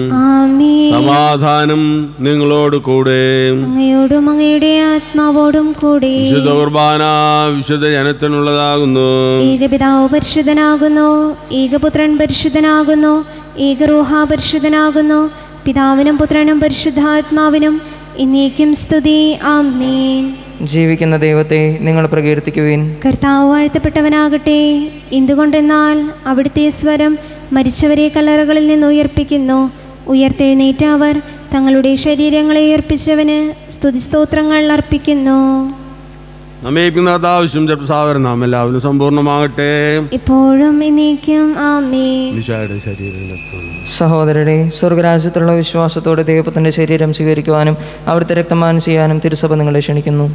ആമേൻ സമാധാനം നിങ്ങളോട് കൂടെ അങ്ങയോടും അങ്ങയുടെ ആത്മാവോടും കൂടെ വിശുദ്ധ കുർബാന വിശുദ്ധ ജനത്തിനുള്ളതാകുന്നു ഏകപിതാവ് പരിശുദ്ധനാകുന്നു ഏകപുത്രൻ പരിശുദ്ധനാകുന്നു ഏകറൂഹ പരിശുദ്ധനാകുന്നു പിതാവിനും പുത്രനും പരിശുദ്ധാത്മാവിനും എന്നേക്കും സ്തുതി ആമേൻ ജീവിക്കുന്ന ദൈവത്തെ നിങ്ങൾ പ്രകീർത്തിക്കുവിൻ കർത്താവ് വാഴ്ത്തപ്പെട്ടവനാകട്ടെ എന്തുകൊണ്ടെന്നാൽ അവിടുത്തെ സ്വരം മരിച്ചവരെ കല്ലറകളിൽ നിന്ന് ഉയർപ്പിക്കുന്നു ഉയർത്തെഴുന്നേറ്റ അവർ തങ്ങളുടെ ശരീരങ്ങളെ ഉയർപ്പിച്ചവന് സ്തുതിസ്തോത്രങ്ങൾ അർപ്പിക്കുന്നു നമ്മേക്കുന്ന ആവശ്യം സാവരം നാം എല്ലാവരും സമ്പൂർണ്ണമാകട്ടെ ഇപ്പോഴും എന്നേക്കും ആമേൻ ഈശോയുടെ ശരീരത്തിൽ സഹോദരരെ സ്വർഗരാജ്യത്തുള്ള വിശ്വാസത്തോടെ ദൈവത്തിൻ്റെ ശരീരം സ്വീകരിക്കുവാനും അവിടുത്തെ രക്തമാനം ചെയ്യാനും തിരുസഭ നിങ്ങളെ ക്ഷണിക്കുന്നു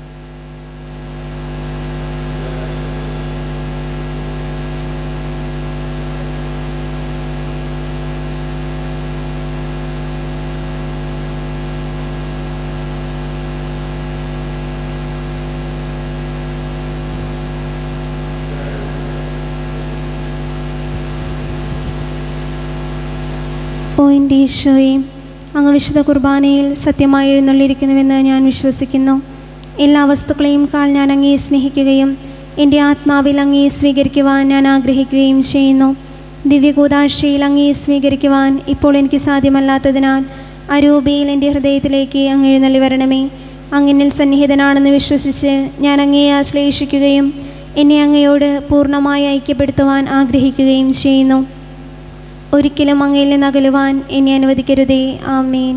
ഓ എൻ്റെ ഈശോയെ അങ്ങ് വിശുദ്ധ കുർബാനയിൽ സത്യമായി എഴുന്നള്ളിയിരിക്കുന്നുവെന്ന് ഞാൻ വിശ്വസിക്കുന്നു എല്ലാ വസ്തുക്കളെയും കാൾ ഞാൻ അങ്ങയെ സ്നേഹിക്കുകയും എൻ്റെ ആത്മാവിൽ അങ്ങയെ സ്വീകരിക്കുവാൻ ഞാൻ ആഗ്രഹിക്കുകയും ചെയ്യുന്നു ദിവ്യകൂതാശയിൽ അങ്ങയെ സ്വീകരിക്കുവാൻ ഇപ്പോൾ എനിക്ക് സാധ്യമല്ലാത്തതിനാൽ അരൂപയിൽ എൻ്റെ ഹൃദയത്തിലേക്ക് അങ്ങ് എഴുന്നള്ളി വരണമേ അങ്ങിനിൽ സന്നിഹിതനാണെന്ന് വിശ്വസിച്ച് ഞാൻ അങ്ങയെ ആശ്ലേഷിക്കുകയും എന്നെ അങ്ങയോട് പൂർണ്ണമായി ഐക്യപ്പെടുത്തുവാൻ ആഗ്രഹിക്കുകയും ചെയ്യുന്നു ഒരിക്കലും അങ്ങയിൽ നിന്ന് അകലുവാൻ എന്നെ അനുവദിക്കരുതേ ആമേൻ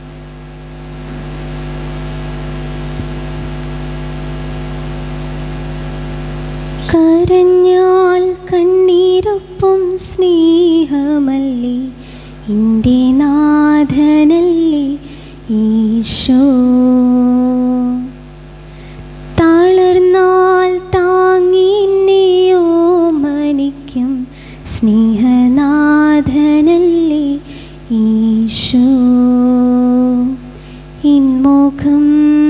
കരഞ്ഞാൽ കണ്ണീരൊപ്പം സ്നേഹമല്ലേ എൻ്റെ നാഥനല്ലേ ഈശോ തളർന്നാൽ താങ്ങി എന്നെയോ മനിക്കും സ്നേഹനാഥനല്ലേ ഈശോ ഇൻമുഖം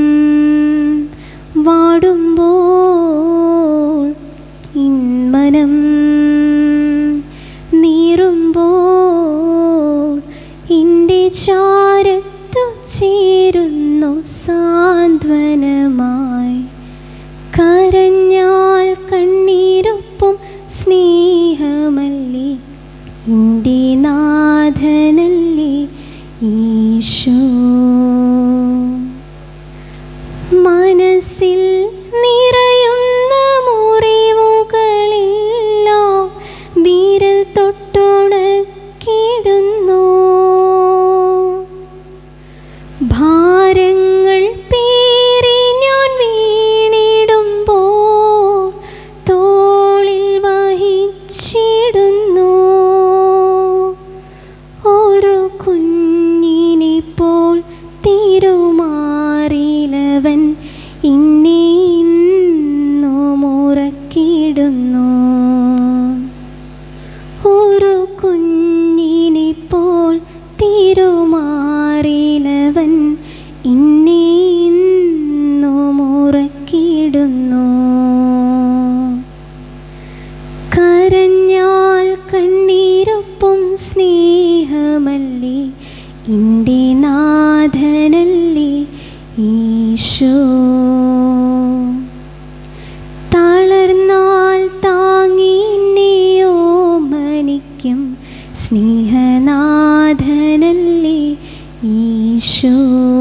വാടുമ്പോൾ ഇൻമനം നീറുമ്പോൾ എൻ്റെ ചാരത്തു ചേരുന്നു സാന്ത്വനമേകി എൻ്റെ നാഥനല്ലേ ഈശോ തളർന്നാൽ താങ്ങി എന്നെയോ മനിക്കും സ്നേഹനാഥനല്ലേ ഈശോ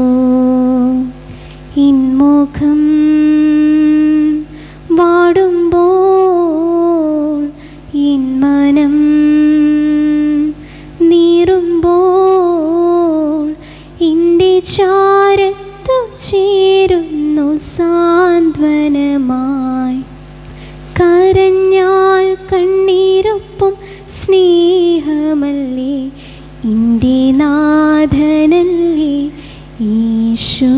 ഇൻമുഖം വാടുമ്പോൾ ഇൻ മനം നീറുമ്പോൾ എൻ്റെ ചാരത്തു ചേരുന്നു സാന്ത്വനമായി കരഞ്ഞാൽ കണ്ണീരൊപ്പം സ്നേഹമല്ലേ എൻ്റെ നാഥനല്ലേ ഈശോ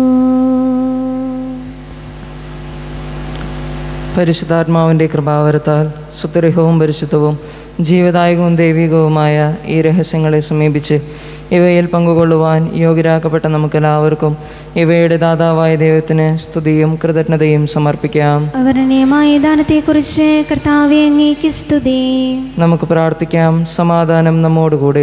പരിശുദ്ധാത്മാവിൻ്റെ കൃപാവരത്താൽ സുത്തരിഹവും പരിശുദ്ധവും ജീവദായകവും ദൈവികവുമായ ഈ രഹസ്യങ്ങളെ സമീപിച്ച് ഇവയിൽ പങ്കുകൊള്ളുവാൻ യോഗ്യരാക്കപ്പെട്ട നമുക്കെല്ലാവർക്കും ഇവയുടെ ദാതാവായ ദൈവത്തിന് സ്തുതിയും കൃതജ്ഞതയും സമർപ്പിക്കാം അവരണീയമായ ദാനത്തെക്കുറിച്ച് കർത്താവെ അങ്ങേക്ക് സ്തുതി നമുക്ക് പ്രാർത്ഥിക്കാം സമാധാനം നമ്മോടുകൂടെ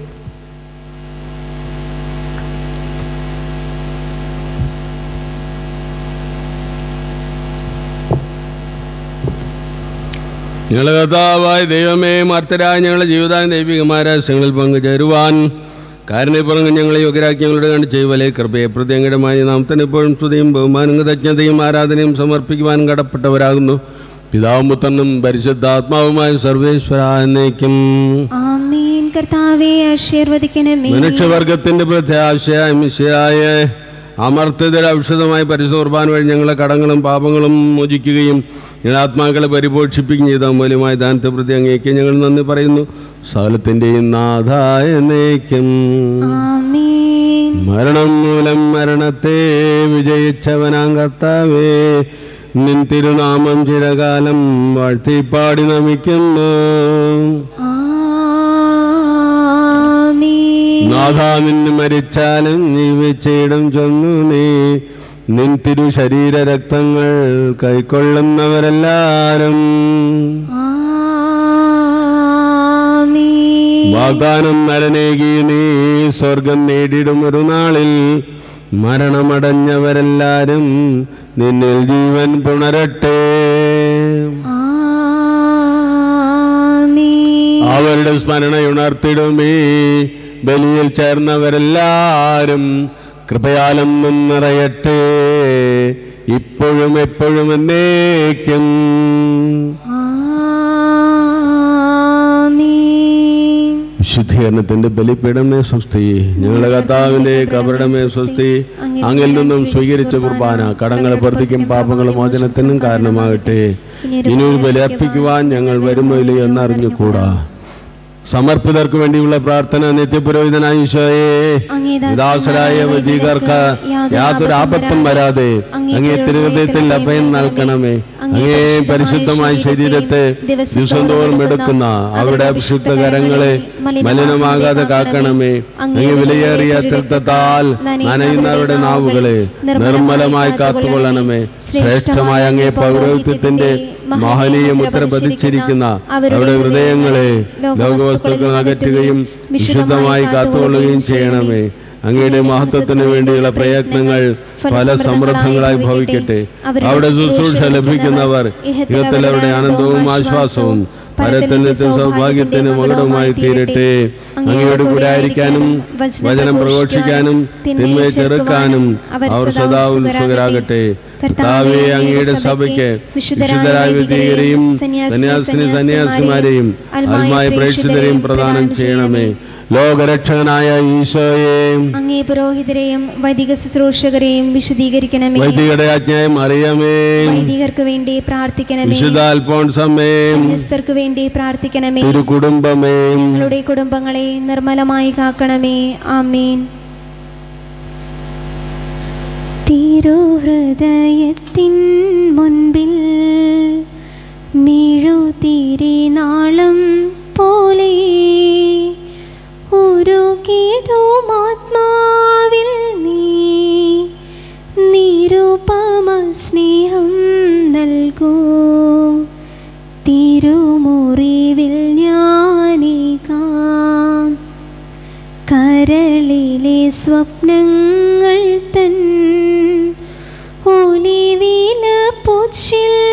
ഞങ്ങളെ കർത്താവായ ദൈവമേ മർത്തരായ ഞങ്ങളുടെ ജീവിതായ ദൈവികമായ രഹസ്യങ്ങളിൽ പങ്കുചേരുവാൻ കാരണപ്പുറങ്ങൾ ഞങ്ങളെ യോഗ്യരാക്കി ഞങ്ങളുടെ കണ്ട് ചെയ്യുവലെ കൃപയെ പ്രത്യേകമായി നാം തന്നെ എപ്പോഴും സ്തുതിയും ബഹുമാനം കൃതജ്ഞതയും ആരാധനയും സമർപ്പിക്കുവാൻ കടപ്പെട്ടവരാകുന്നു പിതാവും പുത്രനും പരിശുദ്ധാത്മാവുമായ സർവേശ്വര എന്നേക്കും ആമീൻ കർത്താവെ ആശീർവദിക്കണമേ മനുഷ്യവർഗത്തിന്റെ പ്രത്യാശയായ മിശയായ അമർത്യതര ഔഷധമായി പരിശുദ്ധ കുർബാന വഴി ഞങ്ങളെ കടങ്ങളും പാപങ്ങളും മോചിക്കുകയും ഞങ്ങളുടെ ആത്മാക്കളെ പരിപോഷിപ്പിക്കുകയും ചെയ്ത മൂല്യമായ ദാനത്തെ പ്രതി അങ്ങേക്ക് ഞങ്ങൾ നന്ദി പറയുന്നു സകലത്തിൻ്റെയും നാഥായ നയിക്കും ആമീൻ മരണം മൂലം മരണത്തെ വിജയിച്ചവനാം കർത്താവേ നിൻ തിരുനാമം ചിരകാലം വാഴ്ത്തിപ്പാടി നമിക്കുന്നു ആമീൻ നാഥ നിന്നെ മരിച്ചാലും ജീവിച്ചിടും ചൊന്നു നീ നിൻ തിരു ശരീര രക്തങ്ങൾ കൈക്കൊള്ളുന്നവരെല്ലാരും ആമീൻ വാഗ്ദാനം നരനേകി നീ സ്വർഗം നേടിയിടും ഒരു നാളിൽ മരണമടഞ്ഞവരെല്ലാരും നിന്നിൽ ജീവൻ പുണരട്ടെ ആമീൻ അവരുടെ സ്മരണയുണർത്തിടുമേ ബലിയിൽ ചേർന്നവരെല്ലാരും കൃപയാലും നിറയട്ടെ ഇപ്പോഴും എപ്പോഴും എന്നേക്കും ആമീൻ വിശുദ്ധീകരണത്തിന്റെ ബലിപീഠമേ സ്വസ്തി ഞങ്ങളുടെ കർത്താവിന്റെ കബറിടമേ സ്വസ്തി അങ്ങിൽ നിന്നും സ്വീകരിച്ച കുർബാന കടങ്ങളെ പ്രവർത്തിക്കും പാപങ്ങളും മോചനത്തിനും കാരണമാകട്ടെ ഇനി ഒരു ബലി അർപ്പിക്കുവാൻ ഞങ്ങൾ വരുമോ ഇല്ലയോ എന്നറിഞ്ഞുകൂടാ സമർപ്പിതർക്ക് വേണ്ടിയുള്ള പ്രാർത്ഥന നിത്യപുരോഹിതനായ ഈശോയെ ദാസരായ വൈദികർക്ക് യാതൊരു ആപത്തും വരാതെ അങ്ങേ തിരുഹൃദയത്തിൽ അഭയം നൽകണമേ അങ്ങേ പരിശുദ്ധമായ ശരീരത്തെ ദിവസം തോറും എടുക്കുന്ന അവരുടെ അഭിഷിക്ത കരങ്ങളെ മലിനമാകാതെ കാക്കണമേ അങ്ങേ വിലയേറിയ തൃത്വത്താൽ നനയുന്നവരുടെ നാവുകളെ നിർമ്മലമായി കാത്തുകൊള്ളണമേ ശ്രേഷ്ഠമായ അങ്ങേ പൗരോഹിത്യത്തിന്റെ മഹനീയ മുദ്ര പതിച്ചിരിക്കുന്ന അവരുടെ ഹൃദയങ്ങളെ ലോകവസ്തുക്കൾ അകറ്റുകയും വിശുദ്ധമായി കാത്തുകൊള്ളുകയും ചെയ്യണമേ അങ്ങയുടെ മഹത്വത്തിന് വേണ്ടിയുള്ള പ്രയത്നങ്ങൾ പല സമൃദ്ധങ്ങളായി ഭവിക്കട്ടെ അവിടെ ശുശ്രൂഷ ലഭിക്കുന്നവർ ഇഹത്തിൽ അവരുടെ ആനന്ദവും ആശ്വാസവും പരത്തിൽ നിത്യം സൗഭാഗ്യത്തിന് മകുടമായി തീരട്ടെ അങ്ങയോട് കൂടെ ആയിരിക്കാനും വചനം പ്രഘോഷിക്കാനും തിന്മയെ ചെറുക്കാനും അവർ സദാ ഉത്സുകരാകട്ടെ കർത്താവെ അങ്ങയുടെ സഭയ്ക്ക് വിശുദ്ധരായ വിധീകരെയും സന്യാസിനി സന്യാസിമാരെയും ആത്മായ പ്രേക്ഷിതരെയും പ്രദാനം ചെയ്യണമേ ലോകരക്ഷകനായ ഈശോയെ അങ്ങേ പുരോഹിതരെയും വൈദിക ശുശ്രൂഷകരെയും വിശദീകരിക്കണമേ വൈദികയുടെ ആജ്ഞായം അറിയമേ വൈദികർക്ക് വേണ്ടി പ്രാർത്ഥിക്കണമേ വിശുദ്ധ അൽഫോൺസമ്മേ സന്യസ്തർക്ക് വേണ്ടി പ്രാർത്ഥിക്കണമേ തിരുകുടുംബമേ ഞങ്ങളുടെ കുടുംബങ്ങളെ നിർമ്മലമായി കാക്കണമേ ആമീൻ തിരുഹൃദയത്തിൻ മുൻപിൽ മെഴുതിരിനാളം പോലെ ഒരു ആത്മാവിൽ നീ നിരുപമ സ്നേഹം നൽകൂ തിരുമുറിവിൽ ഞാനേകാം കര കരളിലെ സ്വപ്നങ്ങൾ തൻ ഒലിവില പൂച്ചിൽ